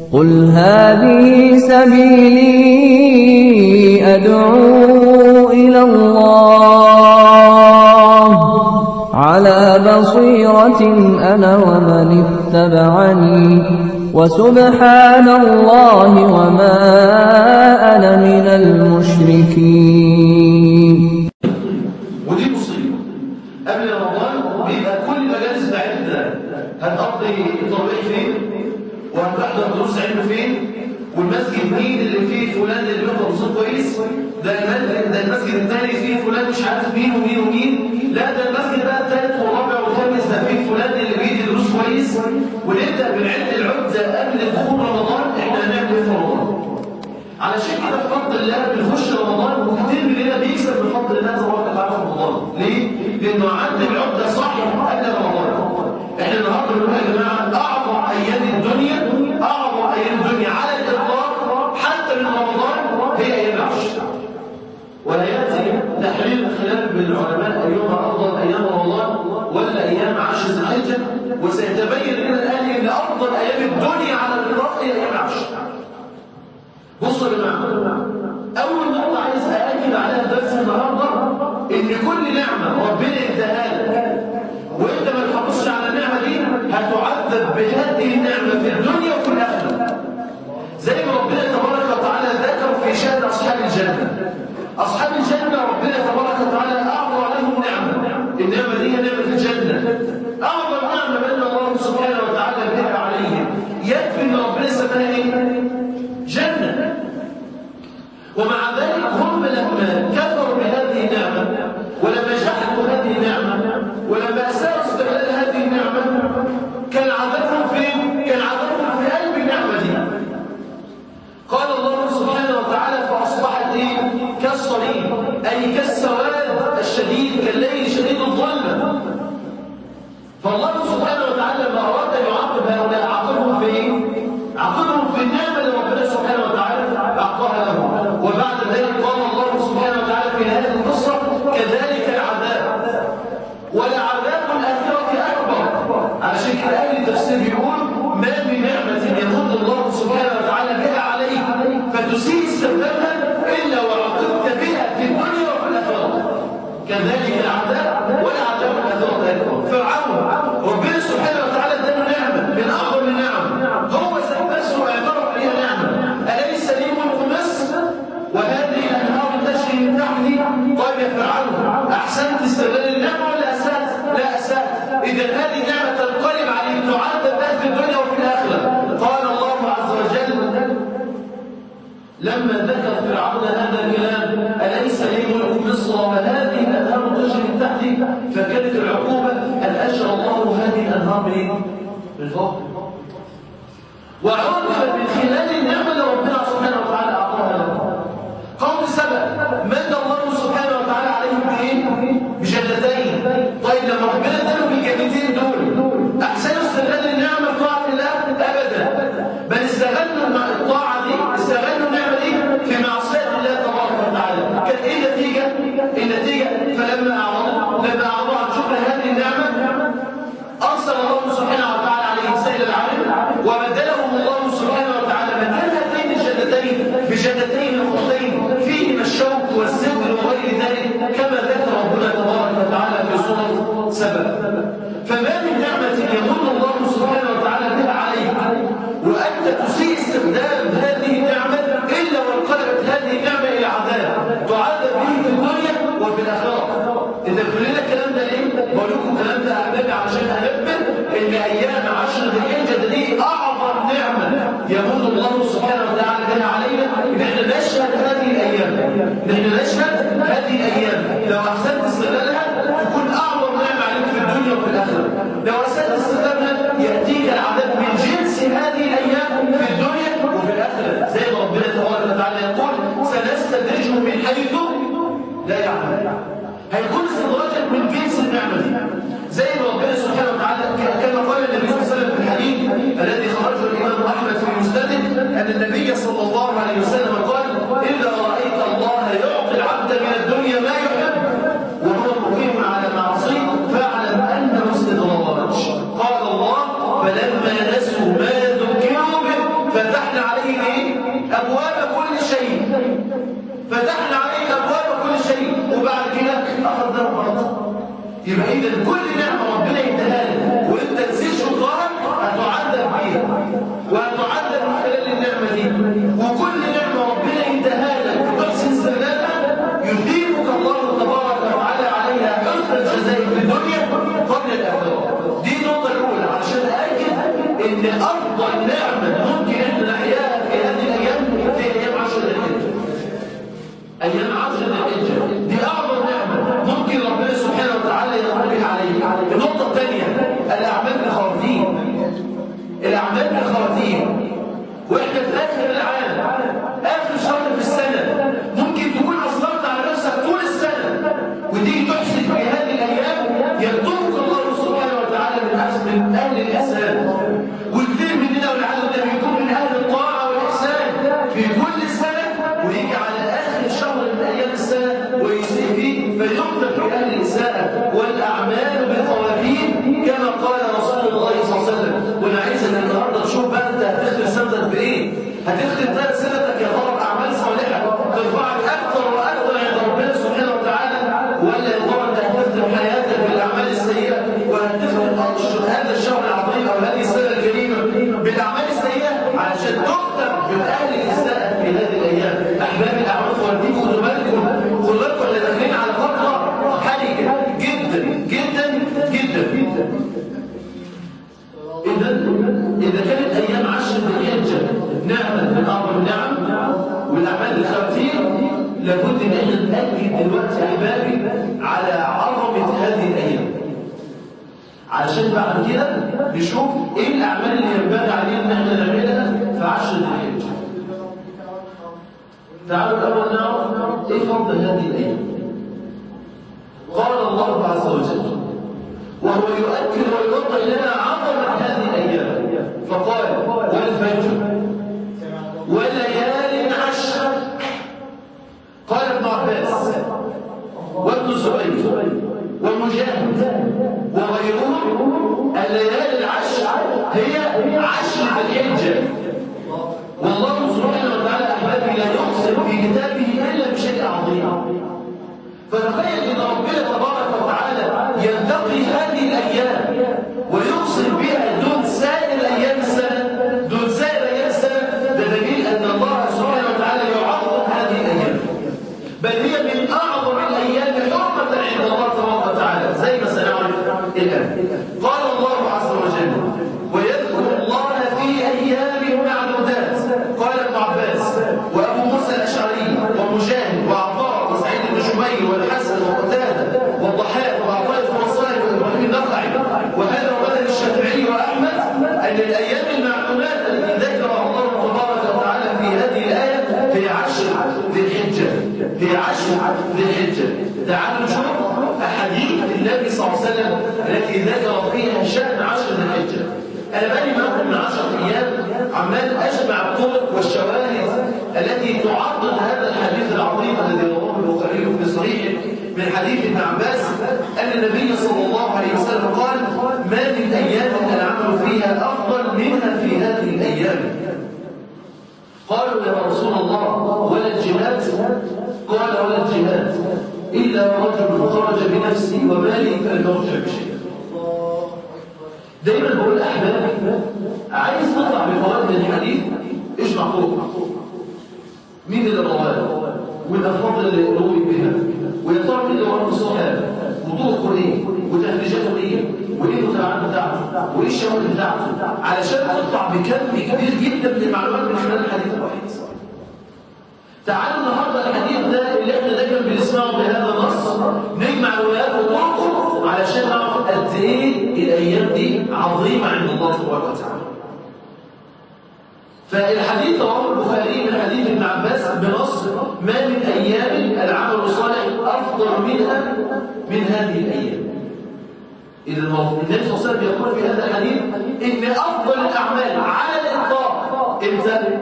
قل هذه سبيلي أدعو إلى الله على بصيرة أنا ومن اتبعني وسبحان الله وما أنا من المشركين ودي مصيبة قبل رمضان بيبقى كل مجالس بعيدة هتقضي التراويح فين وهتحضر دروس علم فين والمسجد مين اللي فيه فلان اللي بيحضر صوت كويس ده المسجد ده المسجد الثاني فيه فلان مش عارف مين ومين ومين لا ده المسجد بقى الثالث والرابع والخامس ده فيه فلان اللي بيدي دروس كويس ونبدا بنعد العده قبل دخول رمضان احنا هنعمل ايه في رمضان علشان كده بفضل الله بنخش رمضان وكتير مننا بيكسب بفضل الله تبارك وتعالى في رمضان ليه؟ لانه عد العده صح قبل رمضان احنا النهارده بنقول يا جماعه اعظم ايام الدنيا اعظم ايام الدنيا على الاطلاق حتى من رمضان هي ايام العشر ولا ياتي تحرير خلاف بين العلماء ايهما افضل ايام رمضان ولا ايام عشر ذي الحجه وسيتبين لنا الان ان افضل ايام الدنيا على الاطلاق هي ايام العشر بصوا يا جماعه اول نقطه عايز ااكد عليها درس النهارده ان كل نعمه ربنا اداها لك وانت ما تحافظش على النعمه دي هتعذب بهذه النعمه في الدنيا وفي الاخره زي ما ربنا تبارك وتعالى ذكر في شان اصحاب الجنه اصحاب الجنه ربنا تبارك وتعالى اعطى لهم نعمه النعمه دي هي نعمه الجنه اعظم نعمه من الله سبحانه وتعالى بها عليهم يكفي ان ربنا سماها ايه جنة ومع ذلك هم لما كفروا بهذه النعمة ولما جحدوا هذه النعمة ولما أساءوا استغلال هذه النعمة كان عذابهم فين؟ كان عذابهم في قلب النعمة دي قال الله سبحانه وتعالى فأصبحت إيه؟ كالصليب أي كالسواد الشديد كالليل شديد الظلمة فالله سبحانه وتعالى لما أراد أن يعاقب هؤلاء عاقبهم في إيه؟ عاقبهم في النعمة اللي ربنا سبحانه وتعالى أعطاها لهم وبعد ذلك قال الله سبحانه وتعالى في هذه القصة كذلك العذاب ولعذاب الآخرة أكبر علشان كده أهل التفسير بيقول ما من نعمة يمن الله سبحانه وتعالى بها عليك فتسيء استخدامها إلا وعاقبت بها في الدنيا وفي الآخرة كذلك العذاب ولعذاب الآخرة أكبر فرعون ربنا سبحانه وتعالى اداله نعمة من أعظم النعم هو نفسه اعترف بها نعمة أليس لي ملك مصر وهذه الأنهار تجري من تحتي طيب يا فرعون أحسنت استغلال النعمة ولا أسأت؟ لا أسأت إذا هذه النعمة تنقلب عليك تعذب بها في الدنيا وفي الآخرة قال الله عز وجل لما ذكر فرعون هذا الكلام أليس لي ملك مصر وهذه الأنهار تجري من تحتي فكانت العقوبة أن أجرى الله هذه الأنهار بإيه؟ بالفضل وعرف من خلال النعمة اللي ربنا سبحانه وتعالى أعطاها له قوم سبأ من الله سبحانه وتعالى عليهم بإيه؟ بجنتين طيب لما ربنا اداله بالجنتين دول أحسنوا استغلال النعمة في طاعة الله أبدا بل استغلوا الطاعة دي استغلوا النعمة دي في معصية الله تبارك وتعالى كانت إيه النتيجة؟ النتيجة فلما أعرضوا لما أعرضوا عن شكر هذه النعمة أرسل الله سبحانه وتعالى عليهم سيل العالم وبدلهم الله سبحانه وتعالى مكان هاتين الجنتين بجنتين أخرين فيهما الشوك والسدر وغير ذلك كما ذكر ربنا تبارك وتعالى في سورة سبأ فما من نعمة يمن الله سبحانه وتعالى بها عليك وأنت تسيء استخدام هذه النعمة إلا وانقلبت هذه النعمة إلى عذاب تعذب به في الدنيا وفي الآخرة إذا كلنا الكلام ده ليه؟ بقول لكم الكلام ده أحبابي علشان أنبه إن أيام عشر ذي الحجة دي أعظم نعمة يمن الله سبحانه وتعالى بها علينا إن إحنا نشهد هذه الأيام إن إحنا نشهد هذه الأيام لو أحسنت استغلالها تكون أعظم نعمة عليك في الدنيا وفي الآخرة لو أحسنت استغلالها يأتيك العذاب من جنس هذه الأيام في الدنيا وفي الآخرة زي ما ربنا تبارك وتعالى يقول سنستدرجهم من حيث لا يعلم هيكون استدراجا من جنس النعمة دي زي ما ربنا سبحانه وتعالى كما قال النبي صلى الله عليه وسلم في الحديث الذي خرجه الإمام أحمد في المسند أن النبي صلى الله عليه وسلم قال إذا رأيت الله يعطي العبد من الدنيا ما يحب وهو مقيم على معصيه فاعلم أنه استدراج قال الله فلما نسوا ما ذكروا به فتح إذا كل نعمة ربنا يديها لك وأنت نسيت شكرها هتعذب بيها وهتعذب من خلال النعمة دي وكل نعمة ربنا يديها لك وتحسن استغلالها يثيبك الله تبارك وتعالى عليها حسن الجزاء في الدنيا قبل الآخرة دي النقطة الأولى عشان أأكد إن أفضل نعمة ممكن إحنا نحياها في هذه الأيام هي أيام عشر الحجة أيام عشر الحجة دي أعظم نعمة ممكن ربنا سبحانه وتعالى يقول بها عليك النقطة الثانية الأعمال بالخواتيم الأعمال بالخواتيم وإحنا في آخر العام آخر شهر في السنة ممكن تكون أصدرت على نفسك طول السنة وتيجي تحسن في هذه الأيام يرزقك الله سبحانه وتعالى من أحسن من أهل الإحسان والكثير مننا والعدد ده بيكون من أهل الطاعة والإحسان في كل سنة ويجي على آخر شهر من أيام السنة ويسيء فيه فيكتب في أهل الإساءة والأعمال بالخواتيم كما قال رسول الله صلى الله عليه وسلم وأنا عايز أن النهارده تشوف بقى أنت هتختم سنتك بإيه؟ هتختم ثلاث سنتك يا ترى بأعمال صالحة ترفعك أكثر وأكثر عند ربنا سبحانه وتعالى ولا يا ترى أنت هتختم حياتك بالأعمال السيئة وهتختم هذا الشهر العظيم أو هذه السنة الكريمة بالأعمال السيئة علشان تختم بالأهل الإساءة في هذه الأيام أحباب الأعمال خواتيم خدوا بالكم خدوا بالكم احنا داخلين على فترة حرجة جدا جدا جدا إذا إذا كانت أيام عشر ذي الحجة نعمة من أعظم النعم والأعمال الخواتيم لابد إن احنا نأكد دلوقتي أحبابي على عظمة هذه الأيام علشان بعد كده نشوف إيه الأعمال اللي ينبغي علينا إن احنا نعملها في عشر ذي الحجة تعالوا الأول نعرف إيه فضل هذه الأيام قال الله عز وجل وهو يؤكد ويوضح لنا عظمة هذه الأيام فقال والفجر وليال عشر قال ابن عباس وابن زبير ومجاهد وغيرهم الليالي العشر هي عشر الحجة والله سبحانه وتعالى أحبابي لا يقسم في كتابه إلا بشيء عظيم فتخيل ان ربنا تبارك وتعالى ينتقي هذه الايام ويقسم بها دون سائر ايام السنه دون سائر ايام السنه ده دليل ان الله سبحانه وتعالى يعظم هذه الايام بل هي من اعظم الايام حرمه عند الله تبارك وتعالى زي ما سنعرف الان قال الله عز وجل ويذكر الله في ايام معدودات قال ابن عباس وابو موسى الاشعري ومجاهد وعطاء وسعيد بن جبير والحسن وقتاده والضحاك وعطاء بن صالح وابراهيم النخعي وهذا ومثل الشافعي واحمد ان الايام المعلومات التي ذكرها الله تبارك وتعالى في هذه الايه في عشر ذي الحجه في عشر ذي الحجه تعالوا نشوف احاديث النبي صلى الله عليه وسلم التي ذكر فيها شان عشر ذي الحجه انا بقالي معكم من عشر ايام عمال اجمع الطرق والشواهد التي تعضد هذا الحديث العظيم الذي رواه البخاري في صحيحه من حديث ابن عباس ان النبي صلى الله عليه وسلم قال ما من ايام العمل فيها افضل منها في هذه الايام قالوا يا رسول الله ولا الجهاد قال ولا الجهاد الا رجل خرج بنفسه وماله فلم يرجع بشيء دايما بقول احبابي عايز تطلع بفوائد الحديث اجمع طرق مين اللي رواه والالفاظ اللي روي بها ويا ترى مين اللي رواه الصحابه وطرقه ايه وتخريجاته ايه وايه المتابعات بتاعته وايه الشواهد بتاعته علشان تطلع بكم كبير جدا من المعلومات من خلال الحديث الواحد تعالوا النهارده الحديث ده اللي احنا دايما بنسمعه بهذا النص نجمع روايات وطرقه علشان نعرف قد ايه الايام دي عظيمه عند الله تبارك وتعالى فالحديث رواه البخاري من حديث ابن عباس بنص ما من ايام العمل الصالح افضل منها من هذه الايام اذا النبي صلى الله عليه وسلم يقول في هذا الحديث ان افضل الاعمال على الاطلاق امتى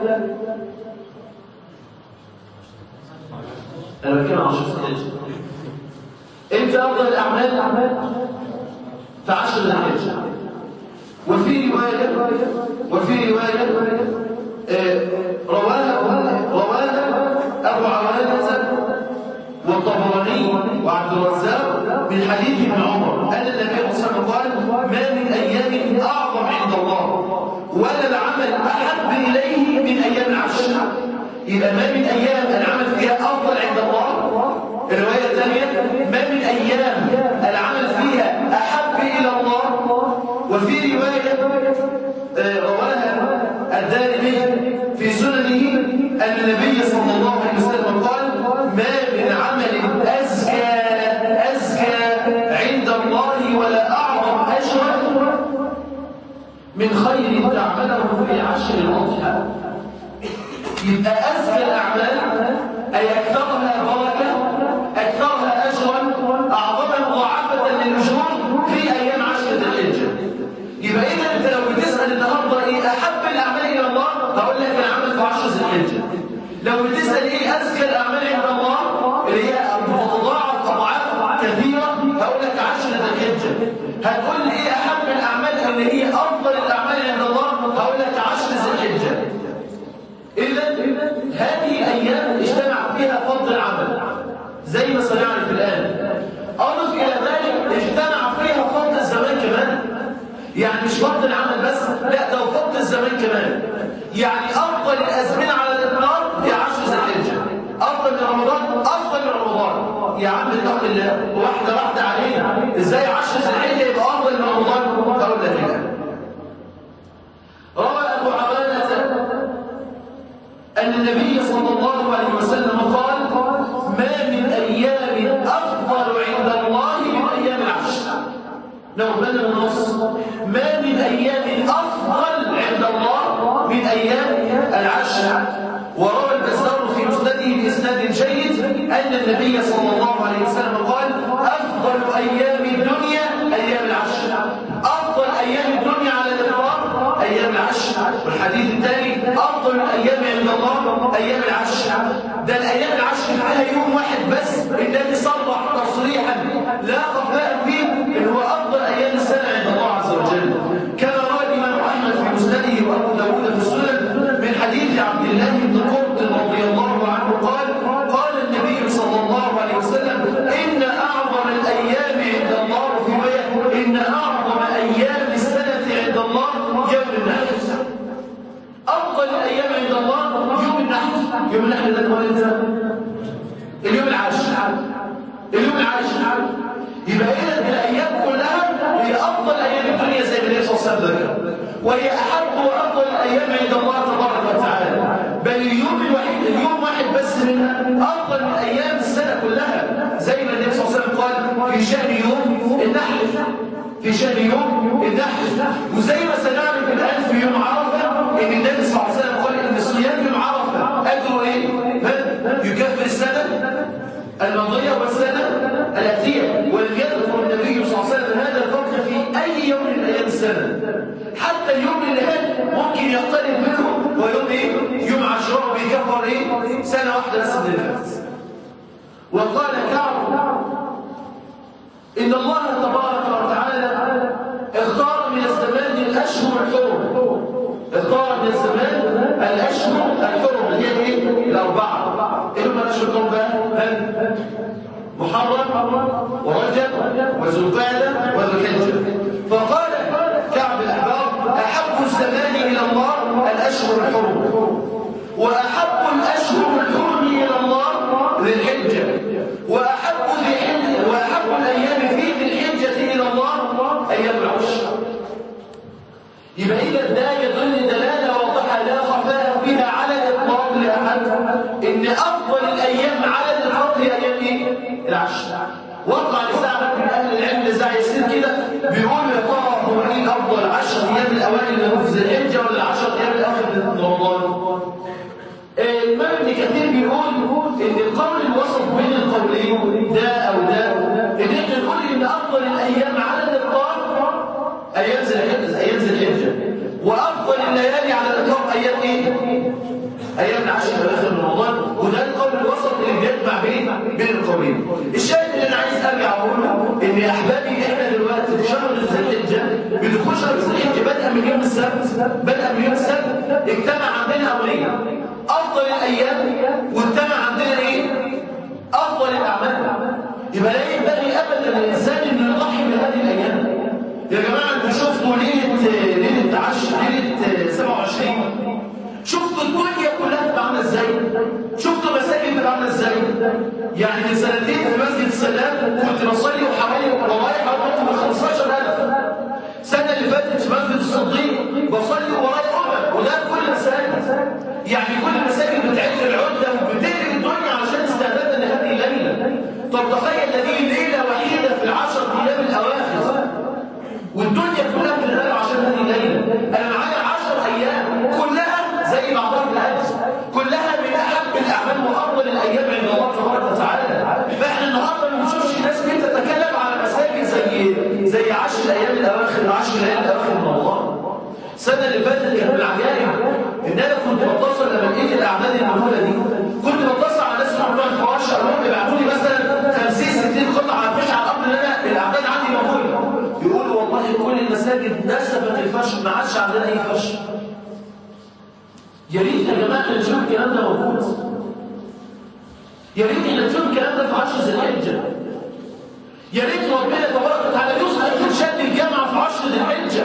انا بتكلم عن شخص امتى افضل الاعمال في عشر ذي الحجه وفي روايه وفي روايه رواها رواها ابو عوانه والطبراني وعبد الرزاق من حديث ابن عمر أن النبي صلى الله عليه وسلم قال ما من أيام أعظم عند الله ولا العمل أحب إليه من أيام العشر يبقى ما من أيام العمل فيها أفضل عند الله الرواية الثانية ما من أيام العمل فيها أحب إلى الله وفي رواية رواها الدارمي في سننه أن النبي صلى الله عليه وسلم قال ما من عمل أزكى أزكى عند الله ولا أعظم أجرا من خير تعمله في عشر الأضحى يبقى أزكى الأعمال أي أكثرها بركة أكثرها أجرا أعظمها مضاعفة للأجور في أيام عشر ذي الحجة يبقى إذا أنت لو بتسأل النهارده إيه أحب الأعمال إلى الله هقول لك العمل في عشر ذي الحجة لو بتسأل إيه أزكى الأعمال عند الله اللي هي بتتضاعف أضعاف كثيرة هقول لك عشر ذي الحجة هتقول لي إيه أحب الأعمال اللي هي أفضل الأعمال عند الله هقول لك عشر ذي الحجة إذا هذه أيام اجتمع فيها فضل العمل زي ما سنعرف الآن أضف إلى ذلك اجتمع فيها فضل الزمان كمان يعني مش فضل العمل بس لا ده فضل الزمان كمان يعني أفضل الأزمنة على الإطلاق هي عشر ذي الحجة أفضل من رمضان أفضل من رمضان يا عم اتق الله واحدة واحدة علينا إزاي عشر ذي الحجة يبقى أفضل من رمضان هقول لك الآن روى أبو عوانة أن النبي صلى الله عليه وسلم قال ما من أيام أفضل عند الله من أيام العشر لو بنى النص ما من أيام أفضل عند الله من أيام العشر وروى البزار في مسنده بإسناد جيد أن النبي صلى الله عليه وسلم قال أفضل أيام الدنيا أيام العشر أفضل أيام الدنيا على الإطلاق أيام العشر والحديث الثاني أفضل الأيام عند الله أيام العشر ده الأيام العشر فيها يوم واحد بس النبي صرح تصريحا لا خفاء فيه إن هو أفضل أيام السنة عند الله عز وجل كما روى الإمام أحمد في مسنده وأبو داود في السنن من حديث عبد الله بن قرط رضي الله عنه قال قال النبي صلى الله عليه وسلم إن أعظم الأيام عند الله في رواية إن أعظم أيام السنة عند الله يوم النحر أفضل الأيام عند الله يوم النحر يوم النحر ده هو الإنسان اليوم العاشر اليوم العاشر يبقى إذا الأيام كلها هي أفضل أيام الدنيا زي ما النبي صلى الله عليه وسلم ذكر وهي أحب وأفضل الأيام عند الله تبارك وتعالى بل اليوم الوحيد اليوم واحد بس منها أفضل من أيام السنة كلها زي ما النبي صلى الله عليه وسلم قال في شهر يوم النحر في شهر يوم النحر وزي ما سنعرف الآن في يوم عرفة إن النبي صلى الله عليه وسلم قال إن صيام يوم عرفة أجره إيه؟ يكفر السنة الماضية والسنة الآتية ولم يذكر النبي صلى الله عليه وسلم هذا الفضل في أي يوم من أيام السنة حتى اليوم اللي هاد ممكن يقترب منه هو يوم إيه؟ يوم عاشوراء بيكفر إيه؟ سنة واحدة بس من الفات وقال كعب إن الله تبارك وتعالى اختار من الزمان الأشهر الحرم اختار من الزمان الأشهر الحرم اللي هي ايه؟ الأربعة ايه هم الأشهر الحرم بقى؟ محرم ورجب وذو القعدة وذو الحجة فقال كعب الأحبار أحب الزمان إلى الله الأشهر الحرم وأحب الأشهر الحرم إلى الله ذي الحجة وأحب ذي الحجة وأحب الأيام في ذي الحجة إلى الله أيام العشر يبقى إذا ده يدل دلالة واضحة لا خفاء فيها على الإطلاق لأحد إن أفضل الأيام على الإطلاق هي أيام إيه؟ العشر وقع لساعة من أهل العلم لزع يسير كده بيقول يا ترى هو إيه أفضل عشر أيام الأوائل اللي هم في ذي الحجة ولا العشر أيام الآخر من رمضان؟ الإمام ابن كثير بيقول إن القول الوسط بين القولين ده أو ده إن إحنا نقول إن أفضل الأيام على الإطلاق أيام ذي الحجة أيام ذي الحجة وأفضل الليالي على الإطلاق أيام إيه؟ أيام العشر الأواخر من رمضان وده القول الوسط اللي بيجمع بين بين القولين الشاهد اللي أنا عايز أرجع أقوله إن يا أحبابي إحنا دلوقتي في شهر ذي الحجة بدخول شهر ذي الحجة بدءا من يوم السبت بدءا من يوم السبت اجتمع عندنا أمرين أفضل الأيام واجتمع عندنا إيه؟ أفضل الأعمال يبقى لا ينبغي أبدا للإنسان عامله ازاي شفتوا مساجد بتبقى عامله ازاي يعني من سنتين في مسجد السلام كنت بصلي وحوالي والله حوالي من 15000 السنه اللي فاتت في مسجد الصديق بصلي ورايا امم وده في كل المساجد يعني كل المساجد بتعد العده وبتقلب الدنيا عشان استعدادا لهذه الليله طب تخيل هذه ليله وحيده في العشر ايام الاواخر والدنيا كلها بتتغير عشان هذه الليله انا معايا 10 ايام كلها زي بعضها في الهدف كلها من احب الاعمال وافضل الايام عند الله تبارك وتعالى فاحنا النهارده ما بنشوفش ناس بتتكلم على مساجد زي زي 10 الايام الاواخر 10 الايام الاواخر من الله السنه اللي فاتت كانت من العجائب ان انا كنت بتصل لما لقيت الاعمال المهوله دي كنت بتصل على ناس بتوع الفراش اقول لهم ابعتوا لي مثلا 50 60 قطعه مش على الارض ان انا الاعمال عندي مهوله يقولوا والله كل المساجد نسبت الفرش ما عادش عندنا اي فرش يا ريت يا جماعه نشوف الكلام ده موجود يا ريت احنا نشوف الكلام ده في 10 ذي الحجه يا ريت ربنا تبارك وتعالى يصلح شد الجامعه في 10 ذي الحجه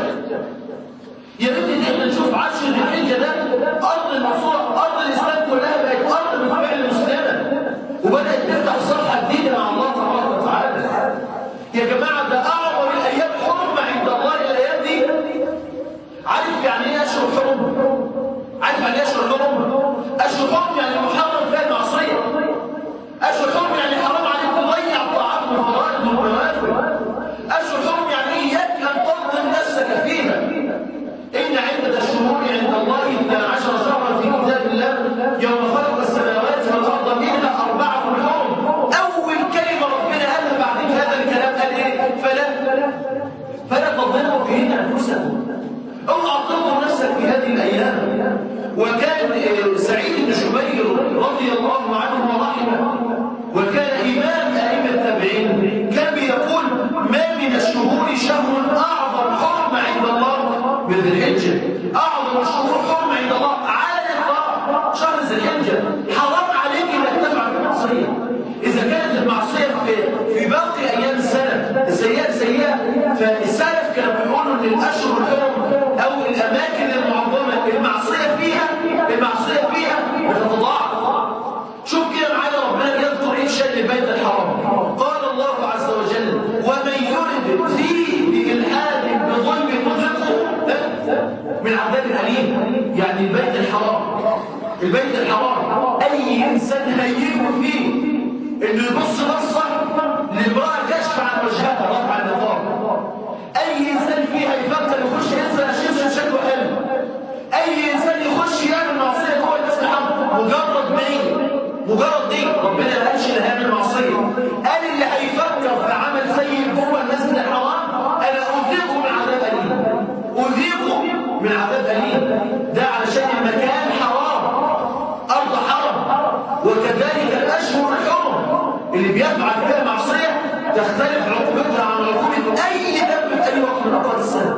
يا ريت ان احنا نشوف 10 ذي الحجه ده ارض المنصوره ارض الاسلام كلها بقت ارض بالفعل مسلمه وبدات تفتح صفحه جديده مع الله تبارك وتعالى يا جماعه ده اعظم الايام حرمه عند الله الايام دي عارف يعني ايه اشهر حرم عارف يعني ايه اشهر حرم اشهر حرم يعني محرم فيها المعصيه اشهر حرم يعني حرام عليك تضيع الطاعات والفرائض والنوافل اشهر حرم يعني اياك ان تظلم نفسك فيها ان عده الشهور عند الله 12 شهرا في كتاب الله يوم خلق السماوات والارض منها اربعه حرم اول كلمه ربنا قالها بعد هذا الكلام قال ايه فلا فلا تظلموا فيهن انفسكم اوعى تظلم نفسك في هذه الايام وكان سعيد بن جبير رضي الله عنه ورحمه وكان امام ائمه التابعين كان بيقول ما من الشهور شهر اعظم حرمه عند الله من ذي الحجه اعظم الشهور حرمه عند الله على الاطلاق شهر ذي الحجه حرام عليك انك تفعل المعصيه اذا كانت المعصيه في في باقي ايام السنه السيئه سيئه فالسلف كانوا بيقولوا ان الاشهر الحرم او الاماكن المعظمه المعصيه فيها المعصيه فيها بتتضاعف شوف كده معايا ربنا يذكر ايه شان البيت الحرام قال الله عز وجل ومن يرد فيه بالحاد بظلم نذقه من عذاب اليم يعني البيت الحرام البيت الحرام اي انسان هيجه فيه انه يبص بصه لامراه كشف عن وجهها رفع النقاب اي انسان فيها يفكر يخش يسرق شبشب شكله حلو اي انسان يخش يعمل معصيه جوه الناس الحرام مجرد مين مجرد دي ربنا ما قالش اللي هيعمل معصيه قال اللي هيفكر في عمل سيء جوه المسجد الحرام انا اذيقه من عذاب اليم اذيقه من عذاب اليم ده علشان المكان حرام ارض حرم وكذلك الاشهر الحرم اللي بيفعل فيها معصيه تختلف عقوبتها عن عقوبه اي ذنب في اي وقت من اوقات السنه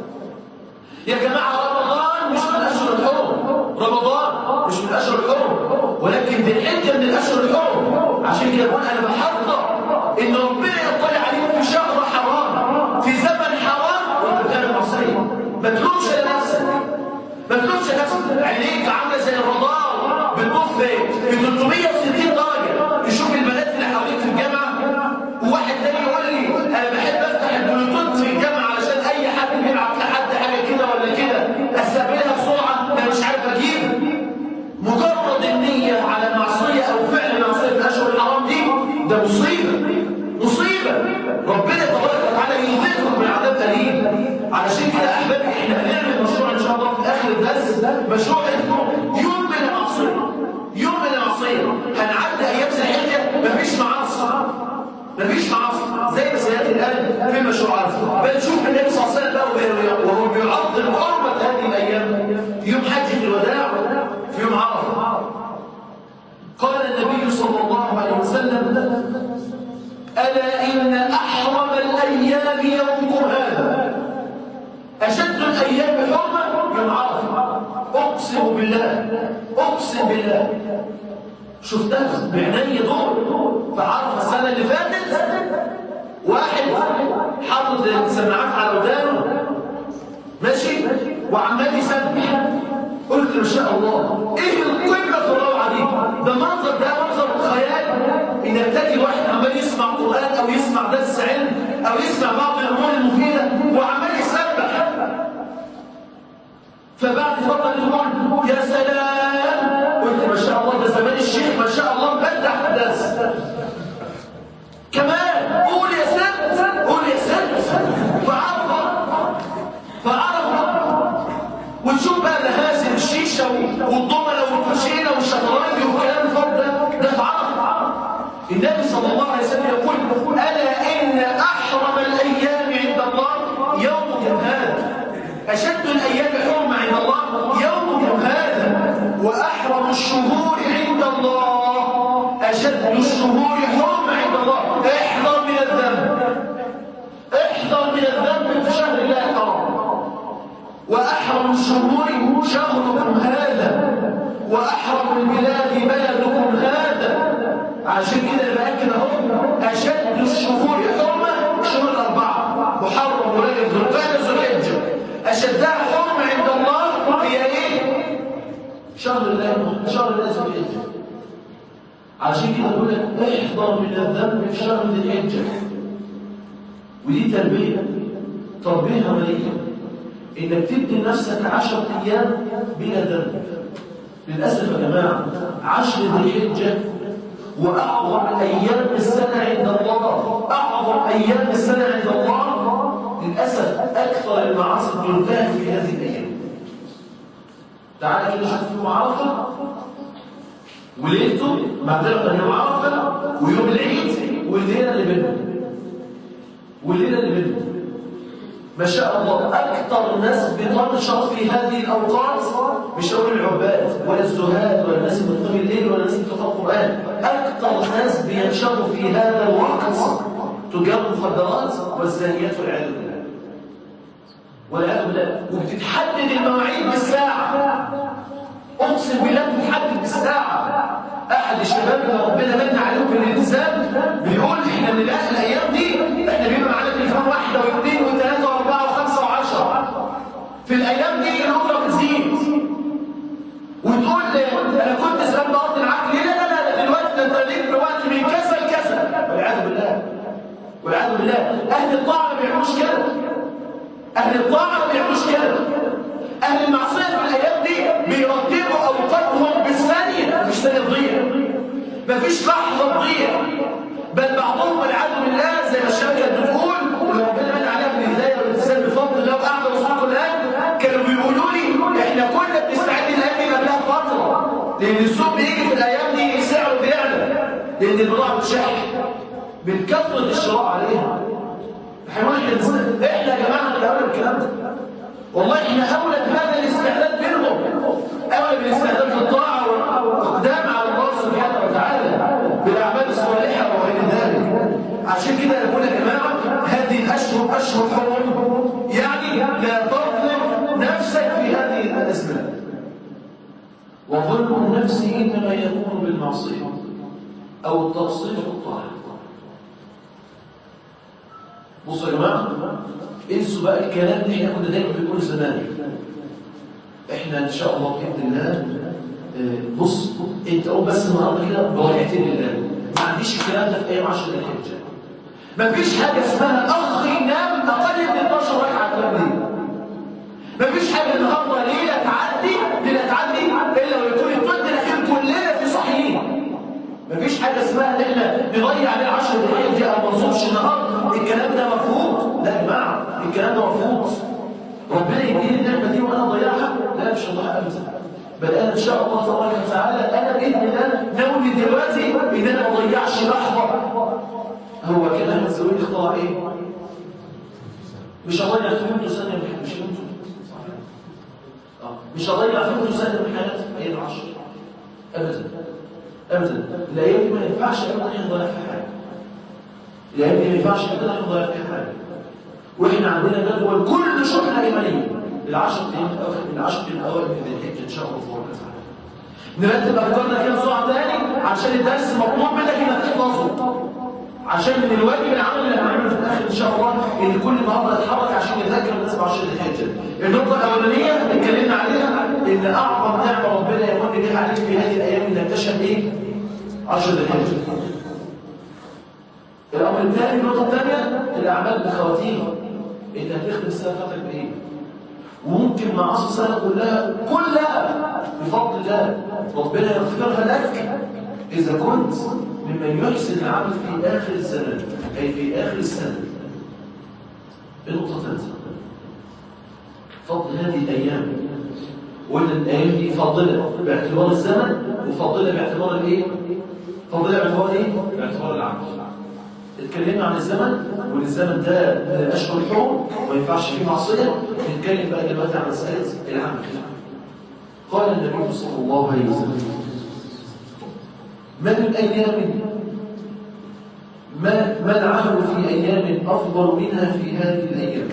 يا جماعه رمضان مش من اشهر الحرم رمضان مش من اشهر الحرم ولكن ذي الحجه من الاشهر الحرم عشان كده بقول انا بحذر ان ربنا يطلع عليكم في شهر حرام في زمن حرام وانت بتعمل معصيه ما تلومش لنفسك ما تلومش لنفسك عينيك عامله زي الرادار بتبص في 360 درجه تشوف البنات اللي حواليك في الجامعه وواحد تاني يقول لي انا بحب افتح البلوتوث في الجامعه علشان اي حد بيبعت لحد حاجه كده ولا كده استقبلها بسرعه انا مش عارف اجيب مجرد النيه على معصيه او فعل معصيه في الاشهر الحرام دي ده مصيبه مصيبه ربنا تبارك وتعالى يذكرك من عذاب اليم علشان كده احبابي احنا هنعمل مشروع ان شاء الله في اخر الدرس مشروع اسمه يوم من المعصيه يوم من المعصيه هنعدي ايام ذي الحجه مفيش معاصي مفيش معاصي زي ما سياتي الان في المشروعات بل شوف النبي صلى الله عليه وسلم وهو بيعظم حرمه هذه الايام في يوم حجه الوداع في يوم عرفه قال النبي صلى الله عليه وسلم الا ان احرم الايام يومكم هذا اشد الايام حرمه يوم عرفه اقسم بالله اقسم بالله شفتها بعيني دول فعرف السنه اللي فاتت واحد حاطط السماعات على ودانه ماشي وعمال يسبح قلت ما شاء الله ايه القمه في الروعه ده منظر ده منظر خيال انك تجد واحد عمال يسمع قران او يسمع درس علم او يسمع بعض الامور المفيده وعمال يسبح فبعد فتره تقول يا سلام قلت ما شاء الله ده زمان الشيخ ما شاء الله بدع في الدرس كمان قول يا ست قول يا ست فعرف فعرف وتشوف بقى مهازل الشيشه والضمنه والكوتشينه والشطرنج والكلام الفاضي ده ده اتعرف النبي صلى الله عليه وسلم يقول الا ان احرم الايام عند الله يومكم هذا اشد الايام حرمه عند الله يومكم هذا واحرم الشهور عند الله اشد الشهور حرمه عند الله احذر من الذنب احذر من الذنب في شهر الله الحرام وأحرم الشهور شهركم هذا وأحرم البلاد بلدكم هذا عشان كده بأكد اهو أشد الشهور حرمة الشهور الأربعة محرم ورجب ذو القعدة ذو الحجة أشدها حرمة عند الله هي إيه؟ شهر الله شهر الله ذو الحجة عشان كده بقول لك احذر من الذنب في شهر ذي الحجة ودي تربية تربية عملية انك تدي لنفسك 10 ايام بلا ذنب للاسف يا جماعه عشر ذي الحجه واعظم ايام السنه عند الله اعظم ايام السنه عند الله للاسف اكثر المعاصي تنتهي في هذه الايام تعال كده شوف يوم عرفه وليلته بعدها يوم عرفه ويوم العيد والليله اللي بينهم والليله اللي بينهم ما شاء الله أكثر ناس بتنشط في هذه الأوقات مش هقول العباد ولا الزهاد ولا الناس اللي بتقوم الليل ولا الناس اللي بتقرأ القرآن أكثر ناس بينشطوا في هذا الوقت تجار المخدرات والزانيات والعياذ بالله والعياذ بالله وبتتحدد المواعيد بالساعة أقسم بالله بتتحدد بالساعة أحد الشباب اللي ربنا من عليهم بالالتزام بيقول إحنا من الأيام دي إحنا بيبقى معانا تليفون واحدة واثنين وثلاثة وأربعة وخمسة وعشرة في الأيام دي الأجرة بتزيد وتقول أنا كنت زمان بقضي العقل لا لا لا دلوقتي ده أنت ليك وقت من كذا لكذا والعياذ بالله والعياذ بالله أهل الطاعة ما بيعملوش كده أهل الطاعة ما بيعملوش كده أهل المعصية في الأيام دي بيرتبوا أوقاتهم بالثانية مش ثانية تضيع مفيش لحظة تضيع بل بعضهم والعياذ بالله زي ما الشباب كانت بتقول وربنا من عليها بالهداية والالتزام بفضل الله وقعد رسول الله كانوا بيقولوا لي احنا كنا بنستعد الايام دي قبلها فترة لأن السوق بيجي في الأيام دي سعره بيعلى لأن البضاعة بتشح من كثرة الشراء عليها احنا احنا يا جماعة اللي قالوا الكلام ده والله احنا اولى بهذا الاستعداد منهم اولى بالاستعداد للطاعه والاقدام على الله سبحانه وتعالى بالاعمال الصالحه وغير ذلك عشان كده نقول يا جماعه هذه الاشهر اشهر حرم يعني لا تظلم نفسك في هذه الازمان وظلم النفس انما يكون بالمعصيه او التقصير في الطاعه بصوا يا جماعه انسوا بقى الكلام اللي احنا كنا دايما بنقول زمان احنا ان شاء الله باذن الله بص انت قوم بس النهارده كده بركعتين لله ما عنديش الكلام ده في ايام 10 ذي الحجه ما فيش حاجه اسمها اخ ينام اقل من 12 ركعه تنام ليه ما فيش حاجه النهارده ليله تعدي ليله تعدي الا ويكون الثلث الاخير كلنا في صحيح ما فيش حاجه اسمها ان احنا نضيع عليه 10 ذي الحجه او ما نصومش النهار الكلام ده مرفوض لا يا جماعه الكلام ده مرفوض ربنا يديني النعمه دي وانا اضيعها لا مش الله ابدا بل انا ان شاء الله تبارك وتعالى انا باذن الله ناوي دلوقتي ان انا ما اضيعش لحظه هو كده احمد زويل اختار ايه مش هضيع فهمته ثانيه من مش فهمته مش هضيع فهمته ثانيه من حياتي ايه العشر ابدا ابدا الايام دي ما ينفعش ابدا احنا نضيع في حاجه الايام دي ما ينفعش ابدا احنا نضيع في حاجه واحنا عندنا جدول كل شهر ايمانيه العشر ايام الاواخر من العشر ايام الاوائل من ذي الحجه ان شاء الله تبارك وتعالى نرتب افكارنا كده بسرعه تاني عشان الدرس مطلوب منك انك تحفظه عشان من الواجب العمل اللي هنعمله في الاخر ان شاء الله ان كل النهارده نتحرك عشان نذاكر الناس ب 10 ذي الحجه النقطه الاولانيه اللي اتكلمنا عليها ان اعظم نعمه ربنا يمن بها عليك في هذه الايام انك انك تشهد ايه؟ عشر ذي الحجه الامر الثاني النقطه الثانيه الاعمال بخواتيم انت هتخدم السنه بتاعتك بايه؟ وممكن معاصي السنه كلها كلها بفضل الله ربنا يغفرها لك اذا كنت ممن يحسن العمل في اخر الزمن اي في اخر السنه النقطه الثالثه فضل هذه الايام وان الايام دي فاضله باعتبار الزمن وفاضله باعتبار الايه؟ فاضله باعتبار ايه؟ باعتبار العمل اتكلمنا عن الزمن وان الزمن ده من اشهر الحرم وما ينفعش فيه معصيه نتكلم بقى دلوقتي عن مساله العمل قال النبي صلى الله عليه وسلم ما من ايام ما ما العمل في ايام افضل منها في هذه الايام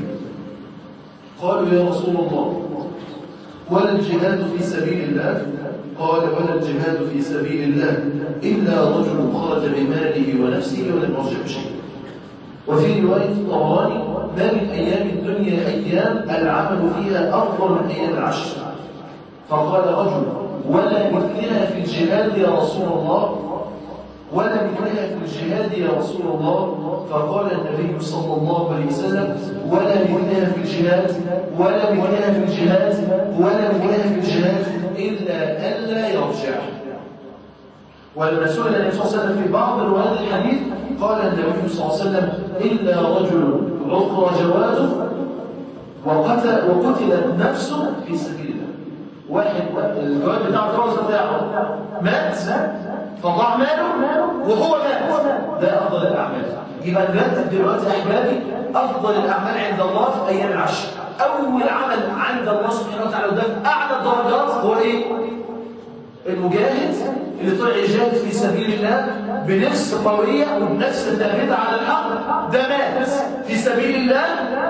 قالوا يا رسول الله ولا الجهاد في سبيل الله قال ولا الجهاد في سبيل الله إلا رجل خرج بماله ونفسه ولم يرجع بشيء وفي رواية الطبراني ما من أيام الدنيا أيام العمل فيها أفضل من أيام العشر فقال رجل ولا مثلها في الجهاد يا رسول الله ولا مثلها في الجهاد يا رسول الله فقال النبي صلى الله عليه وسلم ولا مثلها في الجهاد ولا مثلها في الجهاد ولا مثلها في الجهاد إلا ألا يرجع ولما سئل النبي صلى الله عليه وسلم في بعض روايات الحديث قال النبي صلى الله عليه وسلم إلا رجل عقر جوازه وقتل وقتلت نفسه في سبيل الله واحد الجواز بتاعه الجواز بتاعه مات فضاع ماله وهو مات ده أفضل الأعمال يبقى نرتب دلوقتي أحبابي أفضل الأعمال عند الله في أيام العشر أول عمل عند الله سبحانه وتعالى وده في أعلى الدرجات هو إيه؟ المجاهد اللي طلع يجاهد في سبيل الله بنفس قوية وبنفس ثابتة على الحق ده مات في سبيل الله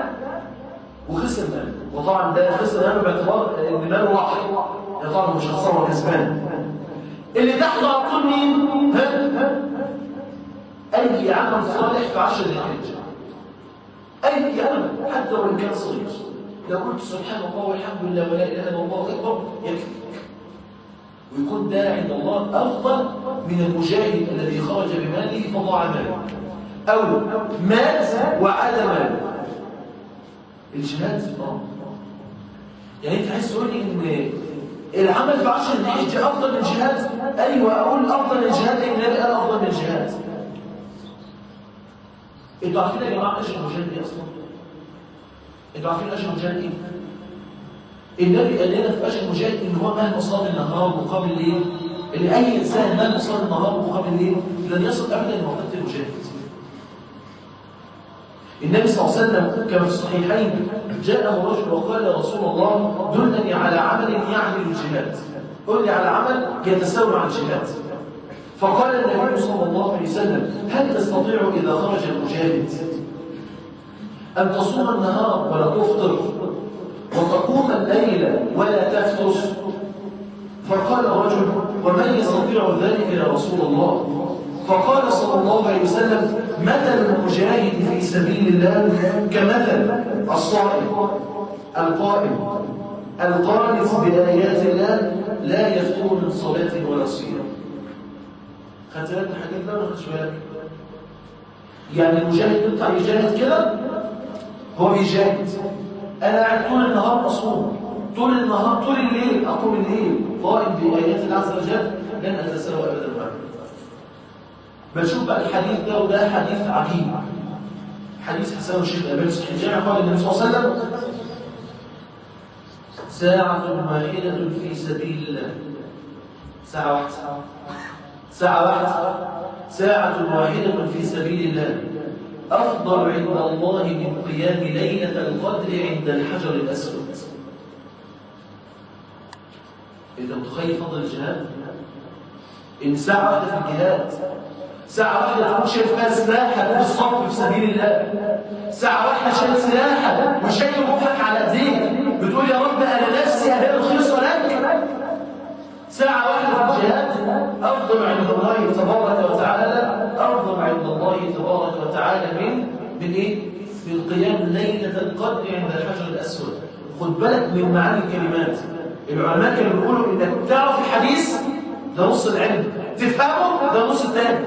وخسر ماله وطبعا ده خسر ماله باعتبار ان ماله راح طبعا مش خسر هو كسبان اللي تحته على طول مين؟ ها؟ اي عمل صالح في عشر ذي الحجه اي عمل حتى وان كان صغير لو قلت سبحان الله والحمد لله ولا اله الا الله اكبر يكفيك ويكون ده عند الله افضل من المجاهد الذي خرج بماله فضاع ماله او مات وعاد ماله الجهاد اه يعني انت عايز تقول لي ان العمل في عشر الحجه افضل من الجهاد ايوه اقول افضل من الجهاد لان النبي قال افضل من الجهاد انتوا عارفين يا جماعه اجر المجاهد ايه اصلا انتوا عارفين اجر المجاهد ايه النبي قال لنا في اجر المجاهد ان هو مهما صام النهار وقام الليل ان اي انسان مهما صام النهار وقام الليل لن يصل ابدا لمرتبه المجاهد النبي صلى الله عليه وسلم كما في الصحيحين جاءه رجل وقال يا رسول الله دلني على عمل يعمل الجهاد قل لي على عمل يتساوى مع الجهاد فقال النبي صلى الله عليه وسلم هل تستطيع إذا خرج المجاهد أن تصوم النهار ولا تفطر وتقوم الليل ولا تفتر فقال الرجل ومن يستطيع ذلك يا رسول الله فقال صلى الله عليه وسلم مثل المجاهد في سبيل الله كمثل الصائم القائم القانت بآيات الله لا يفتر من صلاة ولا صيام خدت بالك من الحاجات ده ولا خدتش بالك؟ يعني المجاهد يطلع يجاهد كده هو بيجاهد انا قاعد طول النهار اصوم طول النهار طول الليل اقوم الليل قائم بايات الله عز وجل لن اتساوى ابدا معه بشوف بقى الحديث ده وده حديث عجيب حديث حسن الشيخ الأبي صحيح الجامع قال النبي صلى الله عليه وسلم ساعة واحدة في سبيل الله ساعة واحدة ساعة واحدة ساعة واحدة في سبيل الله أفضل عند الله من قيام ليلة القدر عند الحجر الأسود إذا متخيل فضل الجهاد إن ساعة واحدة في الجهاد ساعة واحدة تكون شايف فيها سلاحك في الصف في سبيل الله ساعة واحدة شايل سلاحك وشايل روحك على ايديك بتقول يا رب أنا نفسي أهل الخلصة لك ساعة واحدة في الجهاد أفضل عند الله تبارك وتعالى أفضل عند الله تبارك وتعالى من من إيه؟ من قيام ليلة القدر عند الحجر الأسود خد بالك من معاني الكلمات العلماء كانوا بيقولوا إنك تعرف الحديث ده نص العلم تفهمه ده نص الثاني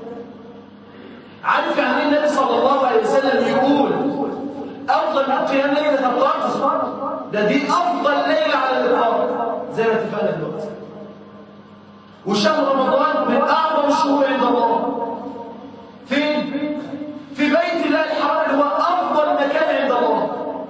عارف يعني ايه النبي صلى الله عليه وسلم يقول افضل من قيام ليله القدر ده دي افضل ليله على الاطلاق زي ما اتفقنا دلوقتي وشهر رمضان من اعظم الشهور عند الله فين في بيت الله الحرام اللي هو افضل مكان عند الله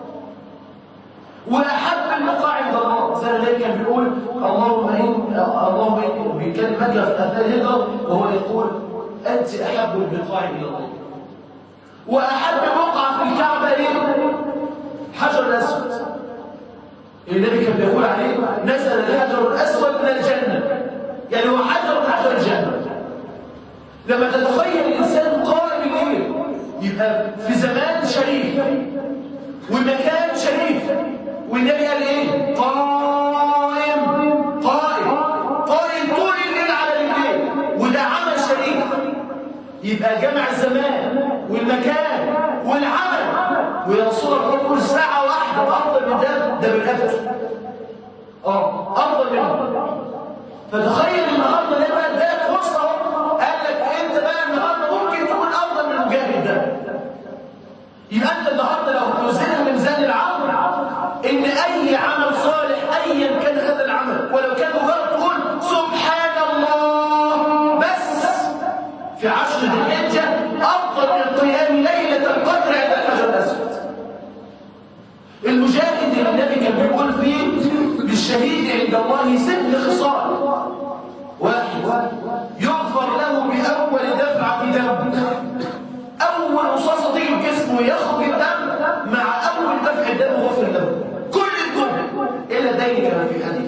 واحب البقاع عند الله زي ما كان بيقول اللهم ان اللهم ان بيتكلم مكه في اثناء الهجره وهو يقول انت احب البقاع الى الله واحب بقعه في الكعبه ايه حجر الاسود النبي كان بيقول عليه نزل الحجر الاسود من الجنه يعني هو حجر من حجر الجنه لما تتخيل الانسان قائم الليل يبقى في زمان شريف ومكان شريف والنبي قال ايه قائم قائم قائم طول الليل على الليل وده عمل شريف يبقى جمع الزمان والمكان والعمل ويا رسول الله كل ساعه واحده افضل من ده ده بالابد اه افضل منه فتخيل النهارده لما اداك فرصه قال لك انت بقى النهارده ممكن تكون افضل من المجاهد ده يبقى انت النهارده لو توزنها ميزان العمل ان اي عمل صالح ايا كان هذا العمل ولو كان مجرد تقول سبحان الله بس في عشر ذي الحجه افضل من قيام ليله القدر عند الحجر الاسود المجاهد اللي النبي كان بيقول فيه للشهيد عند الله ست خصال واحد يغفر له بأول دفعة دم أول رصاصة تيجي في جسمه يخرج الدم مع أول دفع دم غفر له كل الدم إلا دين كما في حديث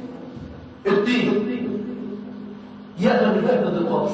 الدين يأذن بفتنة القبر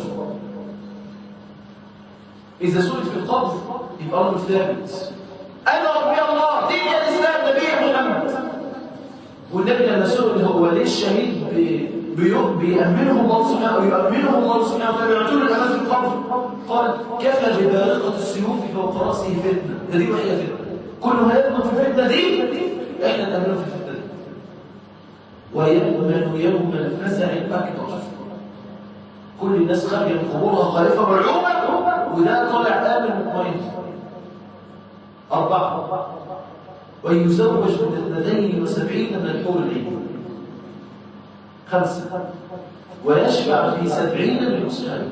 إذا سئل في القبر يبقى أمر ثابت أنا ربي الله دين الإسلام نبي محمد والنبي لما سئل هو ليه الشهيد بيأمنه الله سبحانه ويؤمنه الله سبحانه وتعالى يعطوا له الأمان في القبر قال كفى ببارقة السيوف فوق رأسه فتنة ده دي وحية فتنة كل ما يضمن في الفتنة دي احنا نأمنه في الفتنة دي ويأمن يوم الفزع الأكبر كل الناس خارجة من قبورها خالفة مرعوبة وده طالع آمن مطمئن أربعة ويزوج من اثنتين وسبعين من الحور العين خمسة ويشفع في سبعين من أصحابه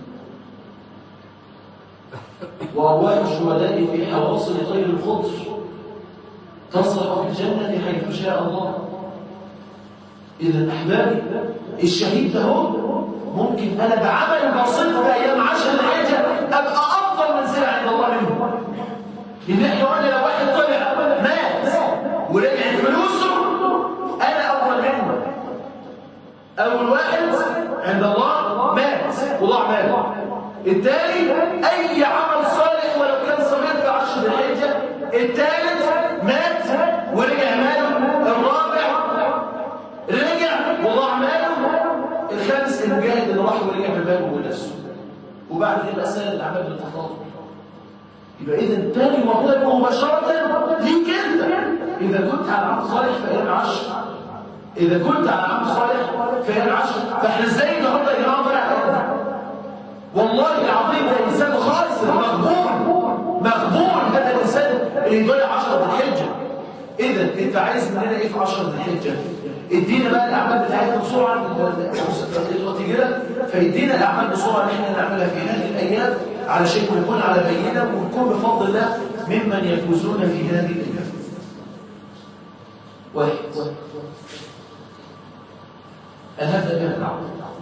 وأرواح الشهداء في حواصل طير الخضر تصرح في الجنة حيث شاء الله إذا أحبابي الشهيد ده هو ممكن أنا بعمل بسيط في أيام عشر الحجة أبقى أفضل منزلة عند الله منه إن إحنا قلنا لو واحد طلع مات ورجعت فلوسه أنا أفضل منه أول واحد عند الله مات وضاع ماله الثاني أي عمل صالح ولو كان صغير في عشر الحجة الثالث مات ورجع ماله الرابع رجع وضاع ماله الخامس المجاهد اللي راح ورجع بماله ونفسه وبعد كده سال الأعمال بالتفاضل يبقى إذا تاني مرتبة مباشرة ليك أنت إذا كنت على عمل صالح فإن عشر إذا كنت على عمل صالح فإن عشر فإحنا إزاي النهارده يا جماعة ضيع كده والله العظيم ده إنسان خاسر مغبون مغبون هذا الإنسان اللي يضيع عشرة ذي الحجة إذا أنت عايز مننا إيه في عشرة ذي الحجة؟ ادينا بقى الأعمال بتاعتنا بسرعة الوقت كده فيدينا الأعمال بسرعة اللي احنا نعملها في هذه الأيام علشان نكون على بينة ونكون بفضل الله ممن يفوزون في هذه الأيام واحد أنا هبدأ بها الدعوة